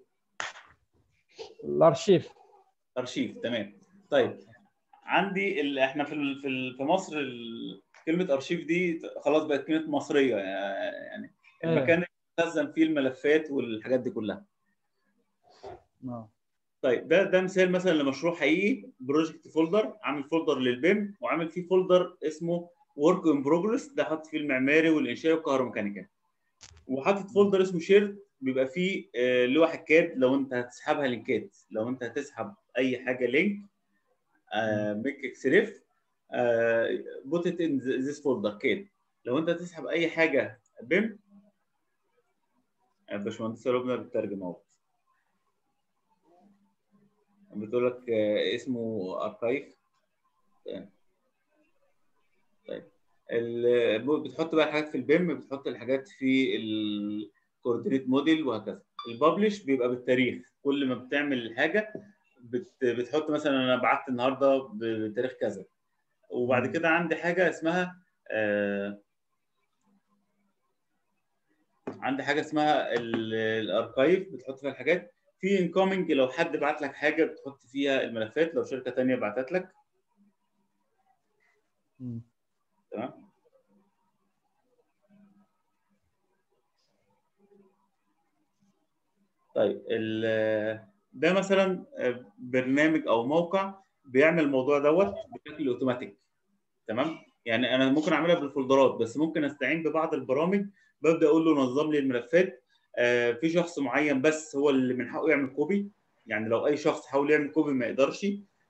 الارشيف ارشيف تمام طيب عندي ال... احنا في ال... في, ال... في مصر ال... كلمه ارشيف دي خلاص بقت كلمه مصريه يعني إيه. المكان اللي بتخزن فيه الملفات والحاجات دي كلها آه. طيب ده ده مثال مثلا لمشروع حقيقي بروجكت فولدر عامل فولدر للبيم وعامل فيه فولدر اسمه ورك ان بروجرس ده حاطط فيه المعماري والانشاء والكهروميكانيكا وحاطط فولدر اسمه شيرد بيبقى فيه آه، لوح الكاد لو انت هتسحبها لينكات لو انت هتسحب اي حاجه لينك ميك اكسريف بوت ات ان ذيس فولدر كاد لو انت هتسحب اي حاجه بيم آه، باشمهندس لبنى بتترجم اهو بتقول لك آه، اسمه اركايف طيب ال- بتحط بقى الحاجات في البيم بتحط الحاجات في الكوردينيت موديل وهكذا الببلش بيبقى بالتاريخ كل ما بتعمل الحاجه بت- بتحط مثلا انا بعت النهارده بتاريخ كذا وبعد مم. كده عندي حاجه اسمها آه، عندي حاجه اسمها ال- الاركايف بتحط فيها الحاجات في انكومنج لو حد بعت لك حاجه بتحط فيها الملفات لو شركه تانية بعتت لك مم. تمام طيب ال- ده مثلا برنامج او موقع بيعمل الموضوع دوت بشكل اوتوماتيك تمام يعني انا ممكن اعملها بالفولدرات بس ممكن استعين ببعض البرامج ببدا اقول له نظم لي الملفات آه، في شخص معين بس هو اللي من حقه يعمل كوبي يعني لو اي شخص حاول يعمل كوبي ما يقدرش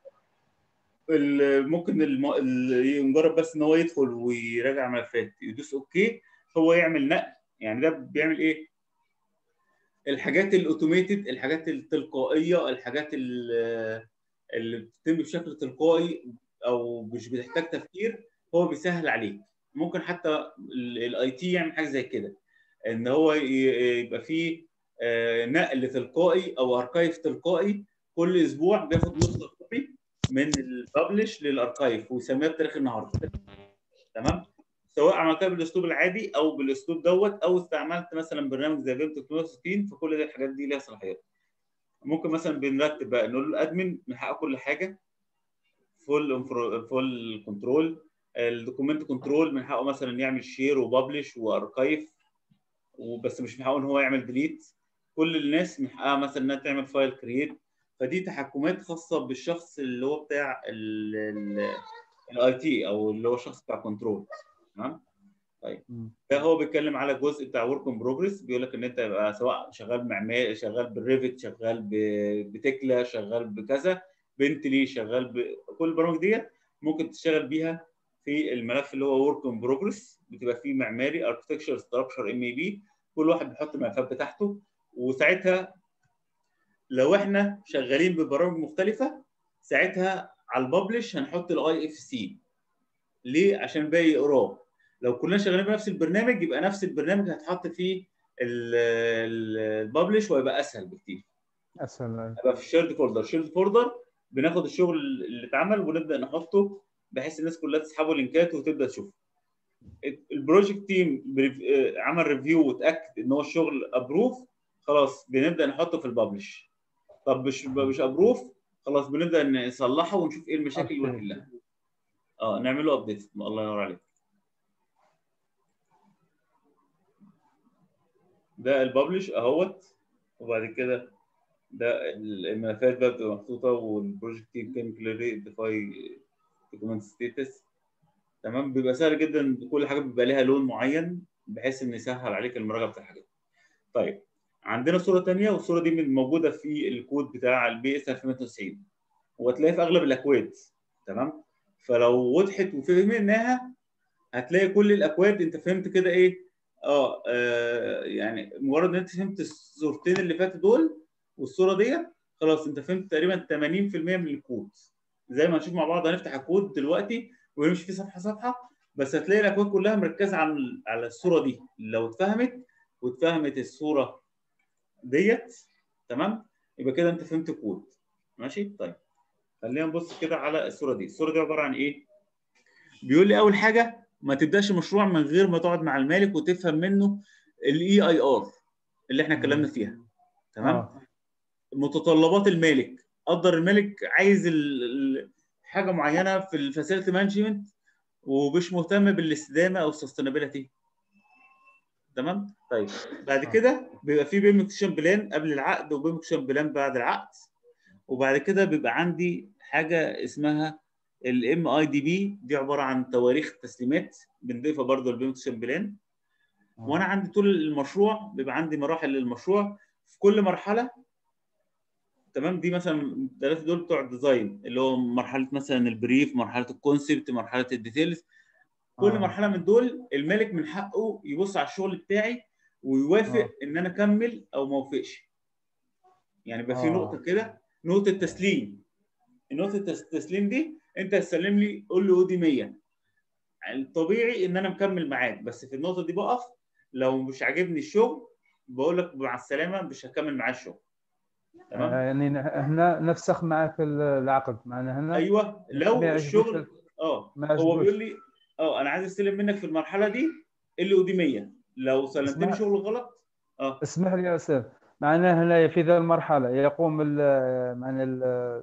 ال- ممكن الم... ال- مجرد بس ان هو يدخل ويراجع ملفات يدوس اوكي هو يعمل نقل يعني ده بيعمل ايه الحاجات الاوتوميتد الحاجات التلقائيه الحاجات ال- اللي بتتم بشكل تلقائي او مش بتحتاج تفكير هو بيسهل عليك ممكن حتى الاي تي يعمل حاجه زي كده ان هو ي- يبقى فيه آه، نقل تلقائي او اركايف تلقائي كل اسبوع بياخد نسخه كوبي من الببلش للاركايف ويسميها بتاريخ النهارده تمام سواء عملتها بالاسلوب العادي او بالاسلوب دوت او استعملت مثلا برنامج زي بيم 360 فكل دي الحاجات دي ليها صلاحيات ممكن مثلا بنرتب بقى نقول له الادمن من حقه كل حاجه فول فول كنترول الدوكيمنت كنترول من حقه مثلا يعمل شير وببلش واركايف وبس مش من حقه ان هو يعمل ديليت كل الناس من حقها مثلا انها تعمل فايل كرييت فدي تحكمات خاصه بالشخص اللي هو بتاع الاي تي او اللي هو الشخص بتاع كنترول تمام مم. ده هو بيتكلم على الجزء بتاع ورك ان بروجرس بيقول لك ان انت يبقى سواء شغال معماري شغال بالريفت شغال ب- بتكلا شغال بكذا بنتلي شغال بكل البرامج ديت ممكن تشتغل بيها في الملف اللي هو ورك ان بروجرس بتبقى فيه معماري اركتكشر ستراكشر ام اي بي كل واحد بيحط الملفات بتاعته وساعتها لو احنا شغالين ببرامج مختلفه ساعتها على الببلش هنحط الاي اف سي ليه عشان الباقي يقراه لو كلنا شغالين بنفس البرنامج يبقى نفس البرنامج هتحط فيه الببلش ويبقى اسهل بكتير اسهل هيبقى في الشيرد فولدر شيرد فولدر بناخد الشغل اللي اتعمل ونبدا نحطه بحيث الناس كلها تسحبه لينكات وتبدا تشوفه البروجكت تيم بريف- آه، عمل ريفيو وتاكد ان هو الشغل ابروف خلاص بنبدا نحطه في الببلش طب مش مش ابروف خلاص بنبدا نصلحه ونشوف ايه المشاكل أوكي. ونحلها اه نعمله ابديت الله ينور عليك ده الببلش اهوت وبعد كده ده الملفات بقى بتبقى محطوطه والبروجكت تيم كان كليري ديفاي دوكيمنت ستيتس تمام بيبقى سهل جدا كل حاجه بيبقى ليها لون معين بحيث ان يسهل عليك المراجعه بتاع الحاجات طيب عندنا صوره ثانيه والصوره دي من- موجوده في الكود بتاع البي اس 2090 وهتلاقيها في اغلب الاكواد تمام فلو وضحت وفهمناها هتلاقي كل الاكواد انت فهمت كده ايه اه, آه يعني مجرد ان انت فهمت الصورتين اللي فاتوا دول والصوره ديت خلاص انت فهمت تقريبا 80% من الكود زي ما هنشوف مع بعض هنفتح الكود دلوقتي ونمشي فيه صفحه صفحه بس هتلاقي الاكواد كلها مركزه على على الصوره دي لو اتفهمت واتفهمت الصوره ديت تمام يبقى كده انت فهمت الكود ماشي طيب خلينا نبص كده على الصوره دي الصوره دي عباره عن ايه بيقول لي اول حاجه ما تبداش مشروع من غير ما تقعد مع المالك وتفهم منه الاي اي ار اللي احنا اتكلمنا فيها تمام آه. متطلبات المالك قدر المالك عايز ال- ال- حاجه معينه في الفاسيلتي مانجمنت ومش مهتم بالاستدامه او السستينابيلتي تمام طيب بعد آه. كده بيبقى في بيم اكشن بلان قبل العقد وبيم اكشن بلان بعد العقد وبعد كده بيبقى عندي حاجه اسمها الام اي دي بي دي عباره عن تواريخ التسليمات بنضيفها برضو البيم اكشن بلان آه. وانا عندي طول المشروع بيبقى عندي مراحل للمشروع في كل مرحله تمام دي مثلا الثلاثه دول بتوع الديزاين اللي هو مرحله مثلا البريف مرحله الكونسبت مرحله الديتيلز كل آه. مرحله من دول المالك من حقه يبص على الشغل بتاعي ويوافق آه. ان انا اكمل او ما اوافقش يعني يبقى في آه. نقطه كده نقطه تسليم نقطه التس- التسليم دي انت هتسلم لي قول لي ودي 100 الطبيعي ان انا مكمل معاك بس في النقطه دي بقف لو مش عاجبني الشغل بقول لك مع السلامه مش هكمل معاه الشغل تمام آه، يعني نه- هنا نفسخ معك العقد معنا هنا ايوه لو ما يعجبوش الشغل ال- اه ما هو يعجبوش. بيقول لي اه انا عايز استلم منك في المرحله دي اللي ودي 100 لو سلمتني اسمع- شغل غلط اه اسمح لي يا استاذ معنا هنا في ذا المرحله يقوم ال- معنا ال-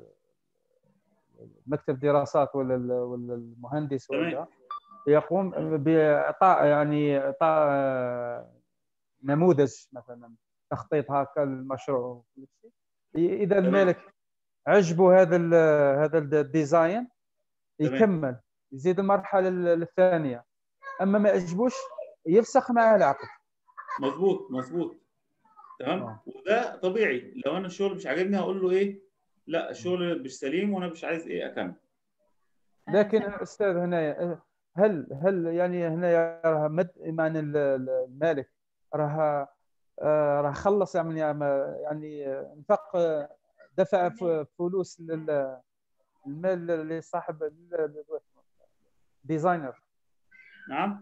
مكتب دراسات ولا ال- ولا المهندس تمام. ولا يقوم باعطاء يعني اعطاء نموذج مثلا تخطيط هكا للمشروع وكل شيء اذا تمام. المالك عجبه هذا ال هذا الديزاين تمام. يكمل يزيد المرحله ال- الثانيه اما ما عجبوش يفسخ معاه العقد مظبوط مظبوط تمام آه. وده طبيعي لو انا الشغل مش عاجبني هقول له ايه لا الشغل مش سليم وانا مش عايز ايه اكمل لكن استاذ هنا هل هل يعني هنا راه مد معنى ال- ال- المالك راه آه، راه خلص يعني يعني انفق آه، دفع ف- فلوس لل- المال لصاحب الديزاينر نعم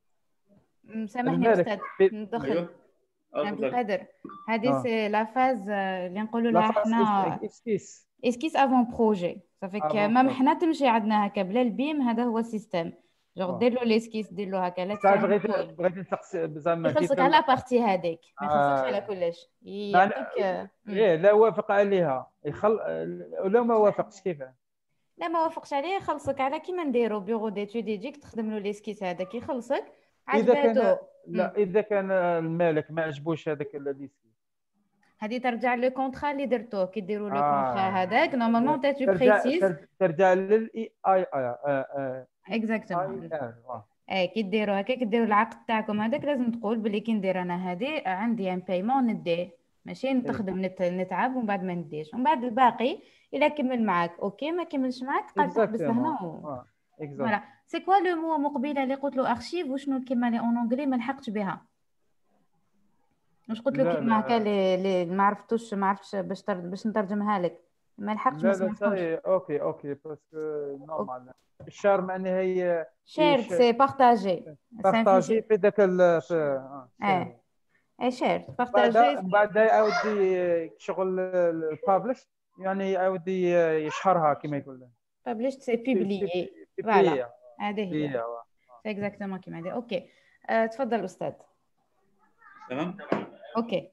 م- سامحني المالك استاذ في- ندخل ايوه اه عبد اتفضل القادر هذه آه. سي لا فاز آه، اللي نقولوا لها لا فاس احنا اسكيس اسكيس افون بروجي صافي Avant مام projet. حنا تمشي عندنا هكا بلا البيم هذا هو السيستم جوغ آه. دير له ليسكيس دير له هكا لا صح تفهم بغيت كل. بغيت نسقسي زعما كيف يخلصك على بارتي هذيك ما يخلصكش آه. على كلش معنى- يعطيك آه، م. ايه لا وافق عليها يخل ولا ما وافقش كيف لا ما وافقش عليه يخلصك على كيما نديرو بيغو ديتود يجيك تخدم له ليسكيس هذاك يخلصك اذا كان عجباتو لا اذا كان المالك ما عجبوش هذاك الديسك هذه ترجع لو كونترا اللي درتوه كي ديروا لو آه. كونترا هذاك نورمالمون تا تو ترجع بريسيز تر- ترجع للاي اي اي اكزاكتومون اي اي كي ديروا هكا كي ديروا العقد تاعكم هذاك لازم تقول بلي كي ندير انا هذه عندي ان بايمون نديه ماشي نتخدم نت- نتعب ومن بعد ما نديش ومن بعد الباقي الا كمل معاك اوكي ما كملش معاك قال تحبس لهنا و... اكزاكت فوالا سي كوا لو مو مقبله اللي قلت له ارشيف وشنو الكلمه اللي اون انجلي ما لحقتش بها واش قلت له لا، كلمه لا. هكا اللي اللي ما عرفتوش ما عرفتش باش تر... باش نترجمها لك ما لحقتش ما لا لا سمعتهمش صحيح اوكي اوكي باسكو نورمال الشهر معناها هي شيرد شير. سي بارتاجي بارطاجي في ذاك ال في آه، ايه اي شيرد بعد بارتاجي بعد يعاود شغل البابلش يعني يعاود يشهرها كما يقول بابليشت سي بيبليي في فوالا. بيع. هذه هي بيع. سي اكزاكتومون كيما هذه اوكي آه، تفضل استاذ تمام اوكي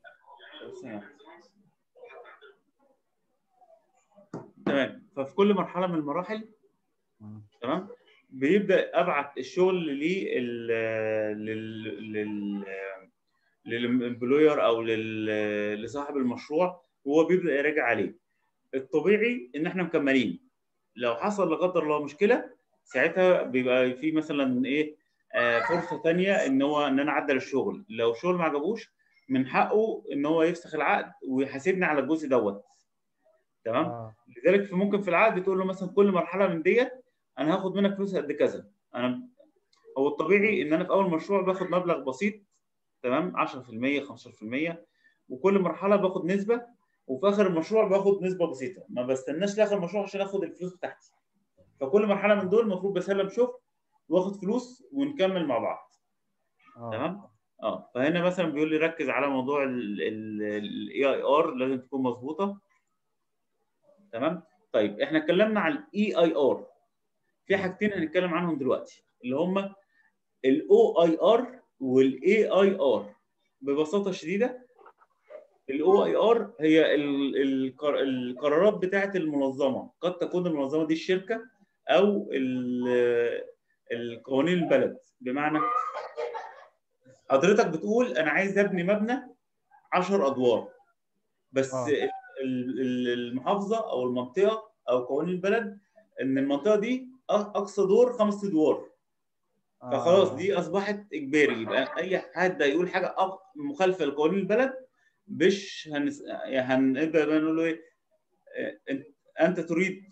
تمام ففي كل مرحله من المراحل تمام بيبدا ابعت الشغل لل لل لل للامبلوير او لل... لصاحب المشروع وهو بيبدا يراجع عليه الطبيعي ان احنا مكملين لو حصل لا قدر الله مشكله ساعتها بيبقى في مثلا ايه آه فرصه ثانيه ان هو ان انا اعدل الشغل لو الشغل ما عجبوش من حقه ان هو يفسخ العقد ويحاسبني على الجزء دوت تمام آه. لذلك في ممكن في العقد تقول له مثلا كل مرحله من ديت انا هاخد منك فلوس قد كذا انا هو الطبيعي ان انا في اول مشروع باخد مبلغ بسيط تمام 10% 15% وكل مرحله باخد نسبه وفي اخر المشروع باخد نسبه بسيطه ما بستناش لاخر المشروع عشان اخد الفلوس بتاعتي فكل مرحله من دول المفروض بسلم شغل واخد فلوس ونكمل مع بعض آه. تمام اه فهنا مثلا بيقول لي ركز على موضوع الاي اي ار لازم تكون مظبوطه تمام طيب احنا اتكلمنا عن الاي اي ار في حاجتين هنتكلم عنهم دلوقتي اللي هم الاو اي ار والاي اي ار ببساطه شديده الاو اي ار هي ال- القر- القرارات بتاعه المنظمه قد تكون المنظمه دي الشركه او ال- القوانين البلد بمعنى حضرتك بتقول انا عايز ابني مبنى 10 ادوار بس آه. ال- ال- المحافظه او المنطقه او قوانين البلد ان المنطقه دي أ- اقصى دور خمس ادوار فخلاص آه. دي اصبحت اجباري يبقى اي حد هيقول حاجه أق- مخالفه لقوانين البلد مش هنس... هنبدا بقى نقول له ايه آه، انت انت تريد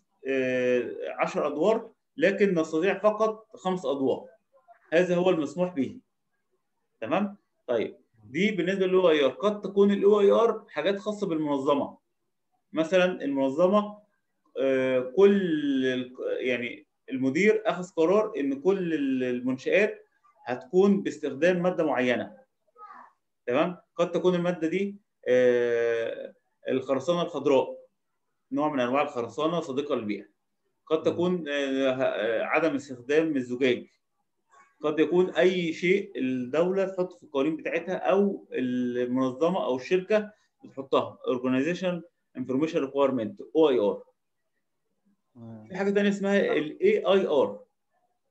10 ادوار لكن نستطيع فقط خمس ادوار هذا هو المسموح به تمام طيب دي بالنسبه للاو اي ار قد تكون الاو اي ار حاجات خاصه بالمنظمه مثلا المنظمه آه، كل ال- يعني المدير اخذ قرار ان كل المنشآت هتكون باستخدام ماده معينه تمام قد تكون الماده دي آه، الخرسانه الخضراء نوع من انواع الخرسانه صديقه للبيئه قد تكون آه، آه، عدم استخدام الزجاج قد يكون اي شيء الدوله تحط في القوانين بتاعتها او المنظمه او الشركه بتحطها organization information requirement OIR آه. في حاجه ثانيه اسمها الاي اي ار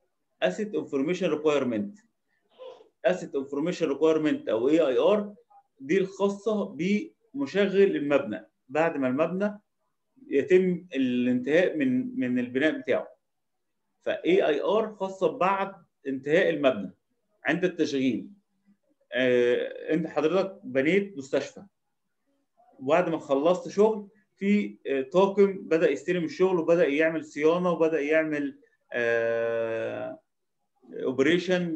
asset information requirement asset information requirement او اي اي ار دي الخاصه بمشغل المبنى بعد ما المبنى يتم الانتهاء من من البناء بتاعه فاي اي ار خاصه بعد انتهاء المبنى عند التشغيل آه، انت حضرتك بنيت مستشفى وبعد ما خلصت شغل في آه، طاقم بدا يستلم الشغل وبدا يعمل صيانه وبدا يعمل اوبريشن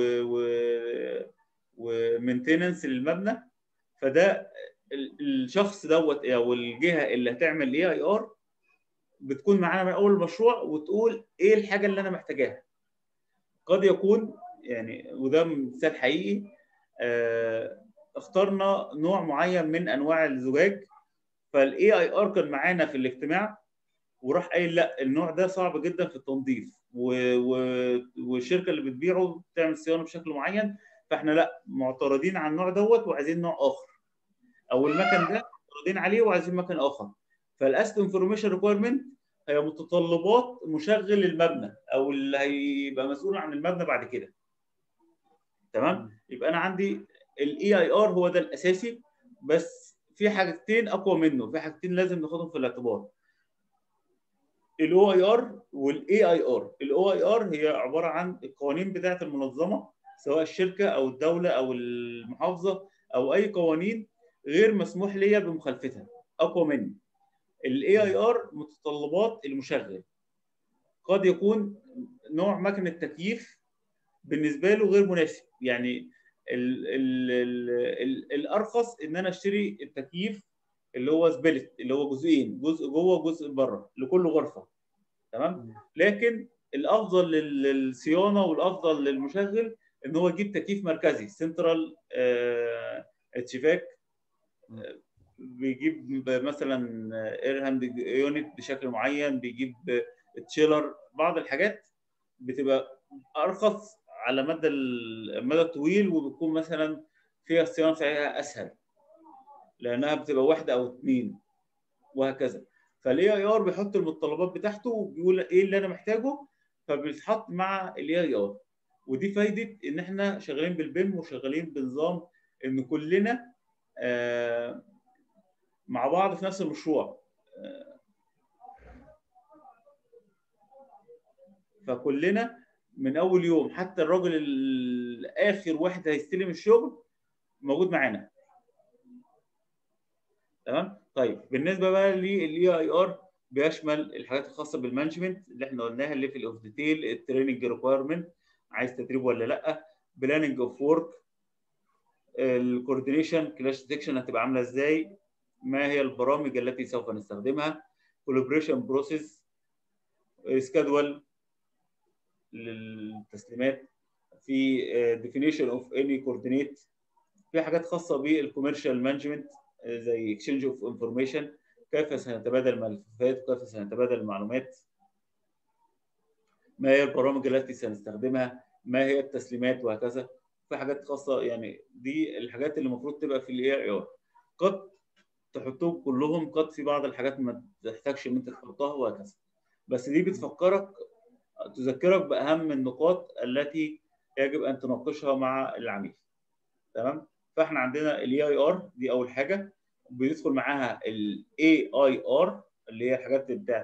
ومينتيننس للمبنى فده ال- الشخص دوت او الجهه اللي هتعمل اي اي ار بتكون معانا من اول المشروع وتقول ايه الحاجه اللي انا محتاجاها قد يكون يعني وده مثال حقيقي آه، اخترنا نوع معين من انواع الزجاج فالاي اي ار كان معانا في الاجتماع وراح قايل لا النوع ده صعب جدا في التنظيف و... و... والشركه اللي بتبيعه بتعمل صيانه بشكل معين فاحنا لا معترضين على النوع دوت وعايزين نوع اخر او المكن ده معترضين عليه وعايزين مكن اخر فالاست انفورميشن ريكويرمنت هي متطلبات مشغل المبنى او اللي هيبقى مسؤول عن المبنى بعد كده تمام يبقى انا عندي الاي اي ار هو ده الاساسي بس في حاجتين اقوى منه في حاجتين لازم ناخدهم في الاعتبار الاو اي ار والاي اي ار الاو اي ار هي عباره عن القوانين بتاعه المنظمه سواء الشركه او الدوله او المحافظه او اي قوانين غير مسموح ليا بمخالفتها اقوى مني الاي اي ار متطلبات المشغل قد يكون نوع مكنه تكييف بالنسبه له غير مناسب يعني ال ال ال ال الارخص ان انا اشتري التكييف اللي هو سبلت اللي هو جزئين جزء جوه وجزء بره لكل غرفه تمام لكن الافضل لل- للصيانه والافضل للمشغل ان هو يجيب تكييف مركزي سنترال اتشيفاك بيجيب مثلا اير هاند يونت بشكل معين بيجيب تشيلر بعض الحاجات بتبقى ارخص على مدى المدى الطويل وبتكون مثلا فيها الصيانه بتاعتها اسهل لانها بتبقى واحده او اثنين وهكذا فالاي اي ار بيحط المتطلبات بتاعته وبيقول ايه اللي انا محتاجه فبيتحط مع الاي اي ار ودي فايده ان احنا شغالين بالبيم وشغالين بنظام ان كلنا آه، مع بعض في نفس المشروع آه، فكلنا من اول يوم حتى الراجل الاخر واحد هيستلم الشغل موجود معانا تمام طيب بالنسبه بقى للاي اي ار بيشمل الحاجات الخاصه بالمانجمنت اللي احنا قلناها الليفل اوف ديتيل التريننج ريكويرمنت عايز تدريب ولا لا بلاننج اوف ورك الكوردينيشن كلاش ديتكشن هتبقى عامله ازاي ما هي البرامج التي سوف نستخدمها كولابريشن بروسيس سكادول للتسليمات في ديفينيشن اوف اني كوردينيت في حاجات خاصه بالكوميرشال مانجمنت زي اكسشينج اوف انفورميشن كيف سنتبادل الملفات وكيف سنتبادل المعلومات ما هي البرامج التي سنستخدمها ما هي التسليمات وهكذا في حاجات خاصه يعني دي الحاجات اللي المفروض تبقى في الاي اي ار قد تحطهم كلهم قد في بعض الحاجات ما تحتاجش ان انت تحطها وهكذا بس دي بتفكرك تذكرك باهم النقاط التي يجب ان تناقشها مع العميل تمام فاحنا عندنا الاي اي ار دي اول حاجه بيدخل معاها الاي اي ار اللي هي الحاجات بتاعت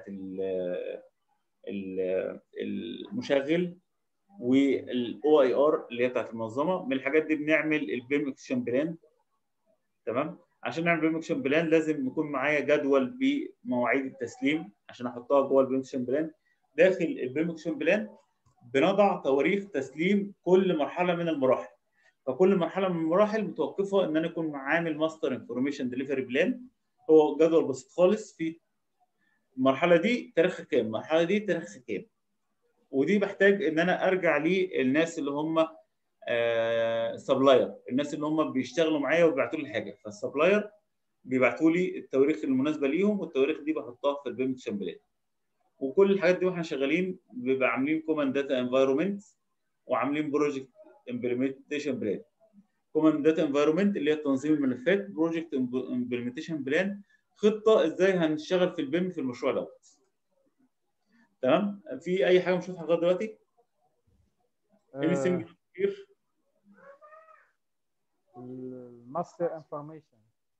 المشغل والاو اي ار اللي هي بتاعت المنظمه من الحاجات دي بنعمل البيم اكشن بلان تمام عشان نعمل بيم اكشن بلان لازم يكون معايا جدول بمواعيد التسليم عشان احطها جوه البيم اكشن بلان داخل البيم اكشن بلان بنضع تواريخ تسليم كل مرحله من المراحل فكل مرحله من المراحل متوقفه ان انا اكون عامل ماستر انفورميشن ديليفري بلان هو جدول بسيط خالص في المرحله دي تاريخها كام المرحله دي تاريخها كام ودي بحتاج ان انا ارجع للناس اللي هم سبلاير الناس اللي هم بيشتغلوا معايا وبيبعتوا لي حاجه فالسبلاير بيبعتوا لي التواريخ المناسبه ليهم والتواريخ دي بحطها في البيم بلان وكل الحاجات دي واحنا شغالين بيبقى عاملين كوماند داتا انفايرمنت وعاملين بروجكت امبلمنتيشن بلان كوماند داتا انفايرمنت اللي هي تنظيم الملفات بروجكت امبلمنتيشن بلان خطه ازاي هنشتغل في البيم في المشروع دوت تمام في اي حاجه مش واضحه لغايه دلوقتي آه، كتير ماستر انفورميشن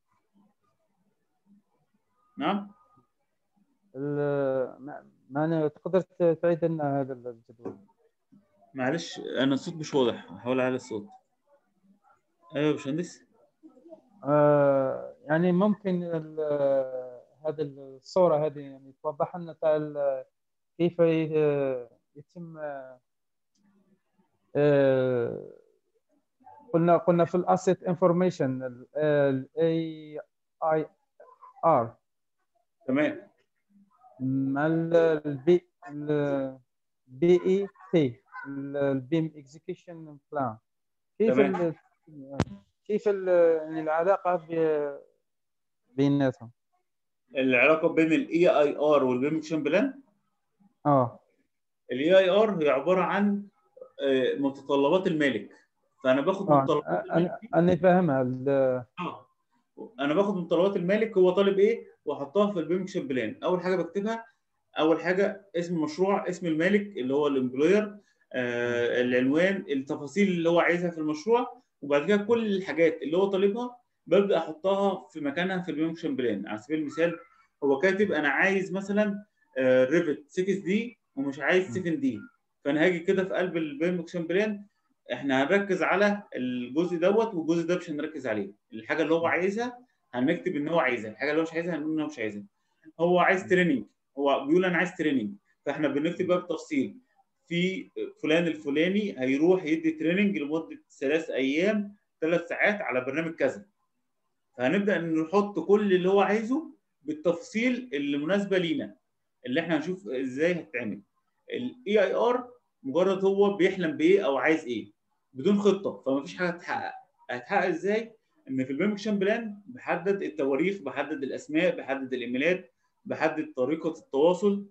نعم ما تقدر تعيد لنا هذا الجدول معلش انا الصوت مش واضح هحاول اعلي الصوت ايوه يا باشمهندس آه يعني ممكن ال- هذه الصورة هذه يعني توضح لنا تاع ال- كيف ي- يتم آه، قلنا قلنا في الاسيت انفورميشن الاي اي ار تمام مع البي البي اي تي البيم اكزيكيوشن بلان كيف تمام. ال كيف ال يعني العلاقه ب- بيناتهم العلاقه بين الاي اي ار والبيمكشن بلان اه الاي اي ار هي عباره عن آه، متطلبات المالك فانا باخد اه متطلبات انا المالك انا فاهمها ال- اه انا باخد متطلبات المالك هو طالب ايه واحطها في البيمكشن بلان اول حاجه بكتبها اول حاجه اسم المشروع اسم المالك اللي هو الامبلوير آه العنوان التفاصيل اللي هو عايزها في المشروع وبعد كده كل الحاجات اللي هو طالبها ببدا احطها في مكانها في البيمكشن بلان على سبيل المثال هو كاتب انا عايز مثلا ريفت 6 دي ومش عايز 7 دي فانا هاجي كده في قلب البيمكشن بلان احنا هنركز على الجزء دوت والجزء ده مش هنركز عليه الحاجه اللي هو عايزها هنكتب ان هو عايزها الحاجه اللي هو مش عايزها هنقول ان هو مش عايزها هو عايز تريننج هو بيقول انا عايز تريننج فاحنا بنكتب بقى بالتفصيل في فلان الفلاني هيروح يدي تريننج لمده ثلاث ايام ثلاث ساعات على برنامج كذا فهنبدا نحط كل اللي هو عايزه بالتفصيل اللي مناسبه لينا اللي احنا هنشوف ازاي هتتعمل الاي اي ار مجرد هو بيحلم بايه او عايز ايه بدون خطه فمفيش حاجه هتتحقق هتتحقق ازاي ان في البيمكشن بلان بحدد التواريخ بحدد الاسماء بحدد الايميلات بحدد طريقه التواصل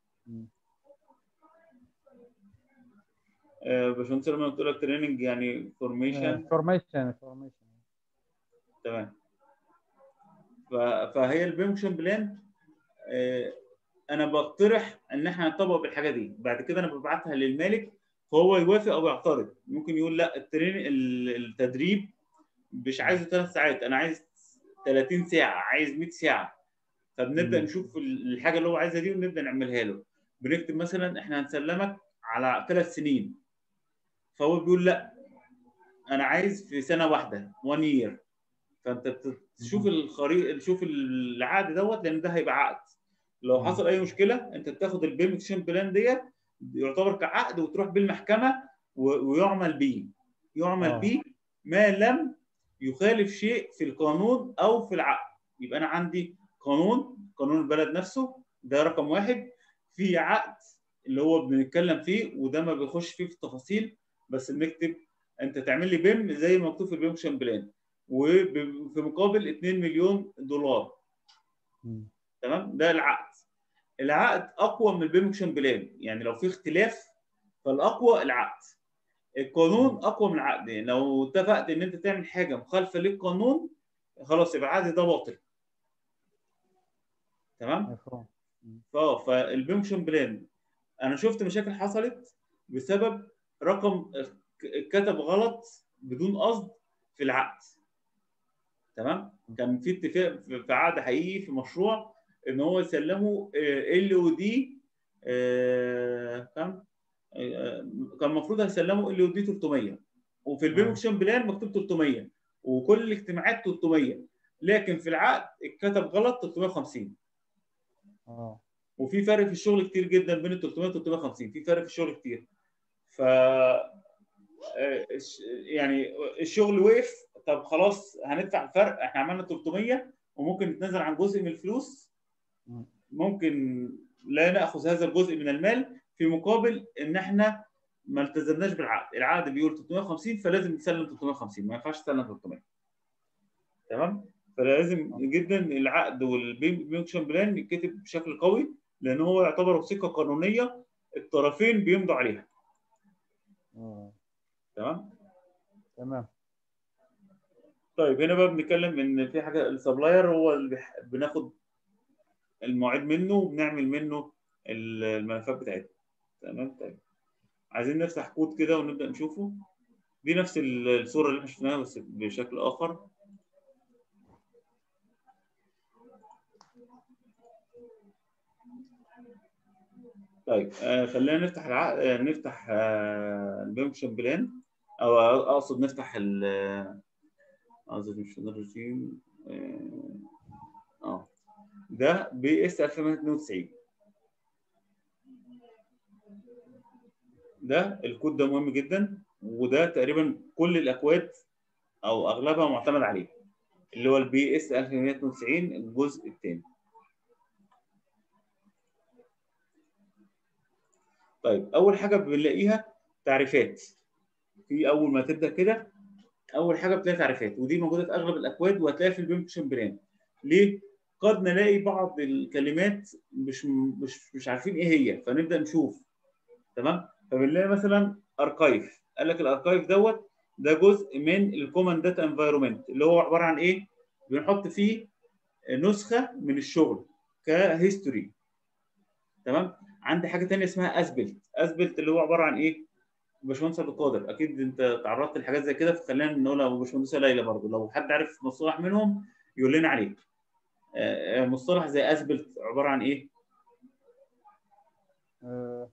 آه، باشمهندس لما قلت لك تريننج يعني فورميشن انفورميشن انفورميشن تمام ف- فهي البيمكشن بلان آه، انا بقترح ان احنا نطبق بالحاجه دي بعد كده انا ببعتها للمالك فهو يوافق او يعترض ممكن يقول لا الترين ال- التدريب مش عايزه ثلاث ساعات انا عايز 30 ساعه عايز 100 ساعه فبنبدا مم. نشوف ال- الحاجه اللي هو عايزها دي ونبدا نعملها له بنكتب مثلا احنا هنسلمك على ثلاث سنين فهو بيقول لا انا عايز في سنه واحده 1 يير فانت بت- تشوف مم. الخريطه تشوف العقد دوت لان ده هيبقى عقد لو مم. حصل اي مشكله انت بتاخد البيمكشن بلان ديت يعتبر كعقد وتروح بيه المحكمه و- ويعمل بيه يعمل آه. بيه ما لم يخالف شيء في القانون او في العقد يبقى انا عندي قانون قانون البلد نفسه ده رقم واحد في عقد اللي هو بنتكلم فيه وده ما بيخش فيه في التفاصيل بس بنكتب انت تعمل لي بيم زي ما مكتوب في البيمكشن بلان وفي مقابل 2 مليون دولار مم. تمام ده العقد العقد اقوى من البيمكشن بلان يعني لو في اختلاف فالاقوى العقد القانون اقوى من العقد يعني لو اتفقت ان انت تعمل حاجه مخالفه للقانون خلاص يبقى العقد ده باطل تمام مفهوم اه فالبيمكشن بلان انا شفت مشاكل حصلت بسبب رقم اتكتب غلط بدون قصد في العقد تمام كان في اتفاق في في عقد حقيقي في مشروع ان هو يسلمه ال او دي كام آه، كان المفروض هيسلمه ال او دي 300 وفي البيمكشن بلان مكتوب 300 وكل الاجتماعات 300 لكن في العقد اتكتب غلط 350 اه وفي فرق في الشغل كتير جدا بين ال 300 و 350 في فرق في الشغل كتير ف آه، الش- يعني الشغل وقف طب خلاص هندفع الفرق احنا عملنا 300 وممكن نتنازل عن جزء من الفلوس مم. ممكن لا ناخذ هذا الجزء من المال في مقابل ان احنا ما التزمناش بالعقد العقد بيقول 350 فلازم نسلم 350 ما ينفعش تسلم 300 تمام فلازم جدا العقد والبيمكشن بلان يتكتب بشكل قوي لان هو يعتبر وثيقه قانونيه الطرفين بيمضوا عليها آه. تمام تمام طيب هنا بقى بنتكلم ان في حاجه السبلاير هو اللي بيح- بناخد المواعيد منه وبنعمل منه ال- الملفات بتاعتنا تمام طيب عايزين نفتح كود كده ونبدا نشوفه دي نفس ال- الصوره اللي احنا شفناها بس بشكل اخر طيب آه خلينا نفتح الع... آه نفتح آه البيمكشن بلان او اقصد نفتح ال اقصد مش الرجيم اه ده بي اس 2092 ده الكود ده مهم جدا وده تقريبا كل الاكواد او اغلبها معتمد عليه اللي هو البي اس 1192 الجزء الثاني طيب اول حاجه بنلاقيها تعريفات في اول ما تبدا كده اول حاجه بتلاقي تعريفات ودي موجوده في اغلب الاكواد وهتلاقيها في البيمكشن بلان ليه قد نلاقي بعض الكلمات مش مش مش عارفين ايه هي فنبدا نشوف تمام فبنلاقي مثلا اركايف قال لك الاركايف دوت ده جزء من الكومن داتا انفايرمنت اللي هو عباره عن ايه بنحط فيه نسخه من الشغل كهيستوري تمام عندي حاجه ثانيه اسمها اسبلت اسبلت اللي هو عباره عن ايه باشمهندس عبد القادر اكيد انت تعرضت لحاجات زي كده فخلينا نقولها وباشمهندسه ليلى برضه لو حد عارف مصطلح منهم يقول لنا عليه مصطلح زي اسبلت عباره عن ايه آه،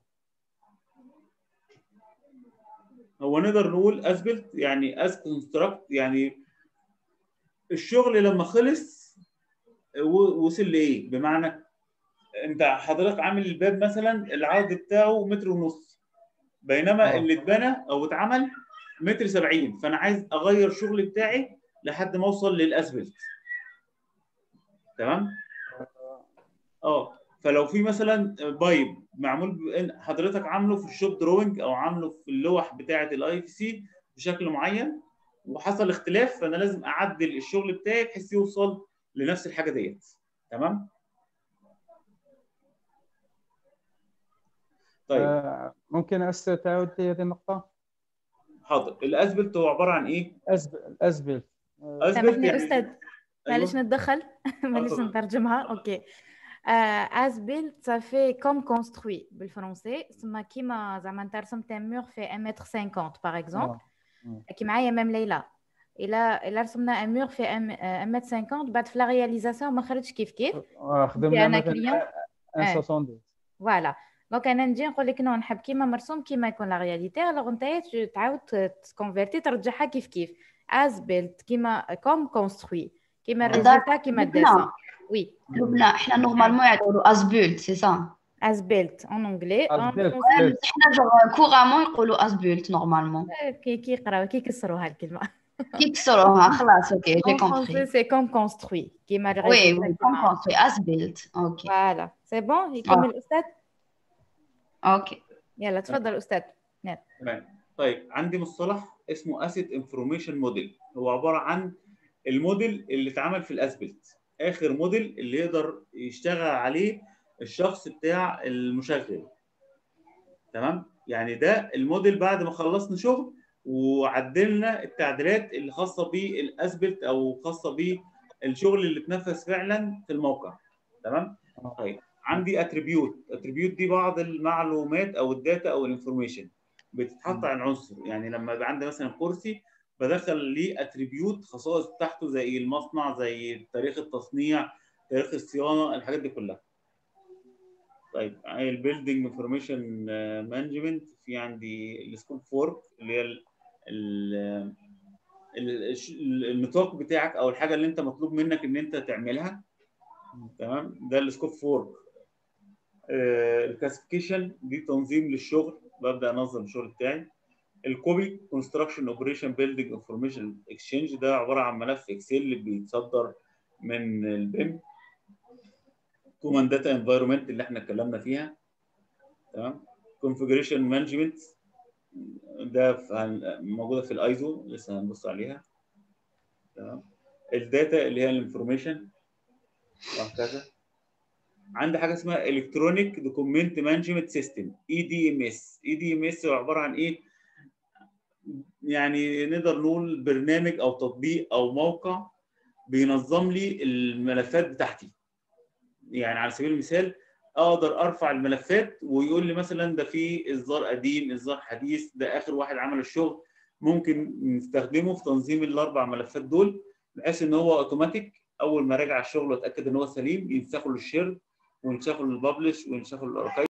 هو نقدر نقول اسبلت يعني از كونستراكت يعني الشغل لما خلص و- وصل لايه بمعنى انت حضرتك عامل الباب مثلا العرض بتاعه متر ونص بينما آه. اللي اتبنى او اتعمل متر 70 فانا عايز اغير الشغل بتاعي لحد ما اوصل للاسبلت تمام اه فلو في مثلا بايب معمول ب- حضرتك عامله في الشوب دروينج او عامله في اللوح بتاعه الاي في سي بشكل معين وحصل اختلاف فانا لازم اعدل الشغل بتاعي بحيث يوصل لنفس الحاجه ديت تمام طيب آه، ممكن أستاذ تعود لي هذه النقطة حاضر الاسبلت هو عباره عن ايه؟ أسبل أسبل آه، اسبلت سامحني يعني استاذ معلش أيوة. نتدخل معلش اتفضل. نترجمها اوكي از بيلد ça fait comme construit بالفرنسي تسمى كيما زعما انت رسمت ان مور في 1 متر 50 باغ اكزومبل آه. كي معايا ميم ليلى الا الا رسمنا ان مور في 1 متر 50 بعد في لا رياليزاسيون ما خرجش كيف كيف آه، خدمنا أنا مثلا كليون. ان آه. 70 فوالا دونك انا نجي نقول لك نو نحب كيما مرسوم كيما يكون لا رياليتي الوغ انت تعاود تكونفيرتي ترجعها كيف كيف از بيلد كيما كوم كونستروي كيما الريزولتا كيما الديسان وي لبنى احنا نورمالمون يعتبروا اسبولت سي سا as built en anglais en As built. français احنا جوغ كورامون يقولوا اسبولت نورمالمون كي كي يقراو كي يكسروها الكلمه كي كسروها خلاص اوكي جي en français كومبري c'est comme construit كيما وي الريزولتا وي كيما كومبري اسبولت اوكي فوالا سي بون يكمل الاستاذ اوكي يلا تفضل استاذ تمام طيب عندي مصطلح اسمه اسيت انفورميشن موديل هو عباره عن الموديل اللي اتعمل في الاسبلت اخر موديل اللي يقدر يشتغل عليه الشخص بتاع المشغل تمام يعني ده الموديل بعد ما خلصنا شغل وعدلنا التعديلات اللي خاصه بالاسبلت او خاصه بالشغل اللي اتنفذ فعلا في الموقع تمام آه. طيب عندي اتريبيوت اتريبيوت دي بعض المعلومات او الداتا او الانفورميشن بتتحط مم. على عنصر يعني لما يبقى عندي مثلا كرسي بدخل ليه اتريبيوت خصائص بتاعته زي المصنع زي تاريخ التصنيع تاريخ الصيانه الحاجات دي كلها طيب البيلدينج انفورميشن مانجمنت في عندي السكوب فورك اللي هي ال- ال- ال- الش- النطاق بتاعك او الحاجه اللي انت مطلوب منك ان انت تعملها تمام ده السكوب فورك الكلاسيفيكيشن دي تنظيم للشغل ببدا انظم الشغل بتاعي الكوبي كونستراكشن اوبريشن بيلدينج انفورميشن اكسشينج ده عباره عن ملف اكسل اللي بيتصدر من البيم كوماند داتا انفايرمنت اللي احنا اتكلمنا فيها تمام كونفجريشن مانجمنت ده في- هن- موجوده في الايزو لسه هنبص عليها تمام الداتا اللي هي الانفورميشن وهكذا عندي حاجه اسمها الكترونيك دوكيمنت مانجمنت سيستم اي دي ام اس اي دي ام اس هو عباره عن ايه يعني نقدر نقول برنامج او تطبيق او موقع بينظم لي الملفات بتاعتي يعني على سبيل المثال اقدر ارفع الملفات ويقول لي مثلا ده في اصدار قديم اصدار حديث ده اخر واحد عمل الشغل ممكن نستخدمه في تنظيم الاربع ملفات دول بحيث ان هو اوتوماتيك اول ما راجع الشغل واتاكد ان هو سليم ينسخوا للشير وينسخوا للببلش وينسخوا للاركايف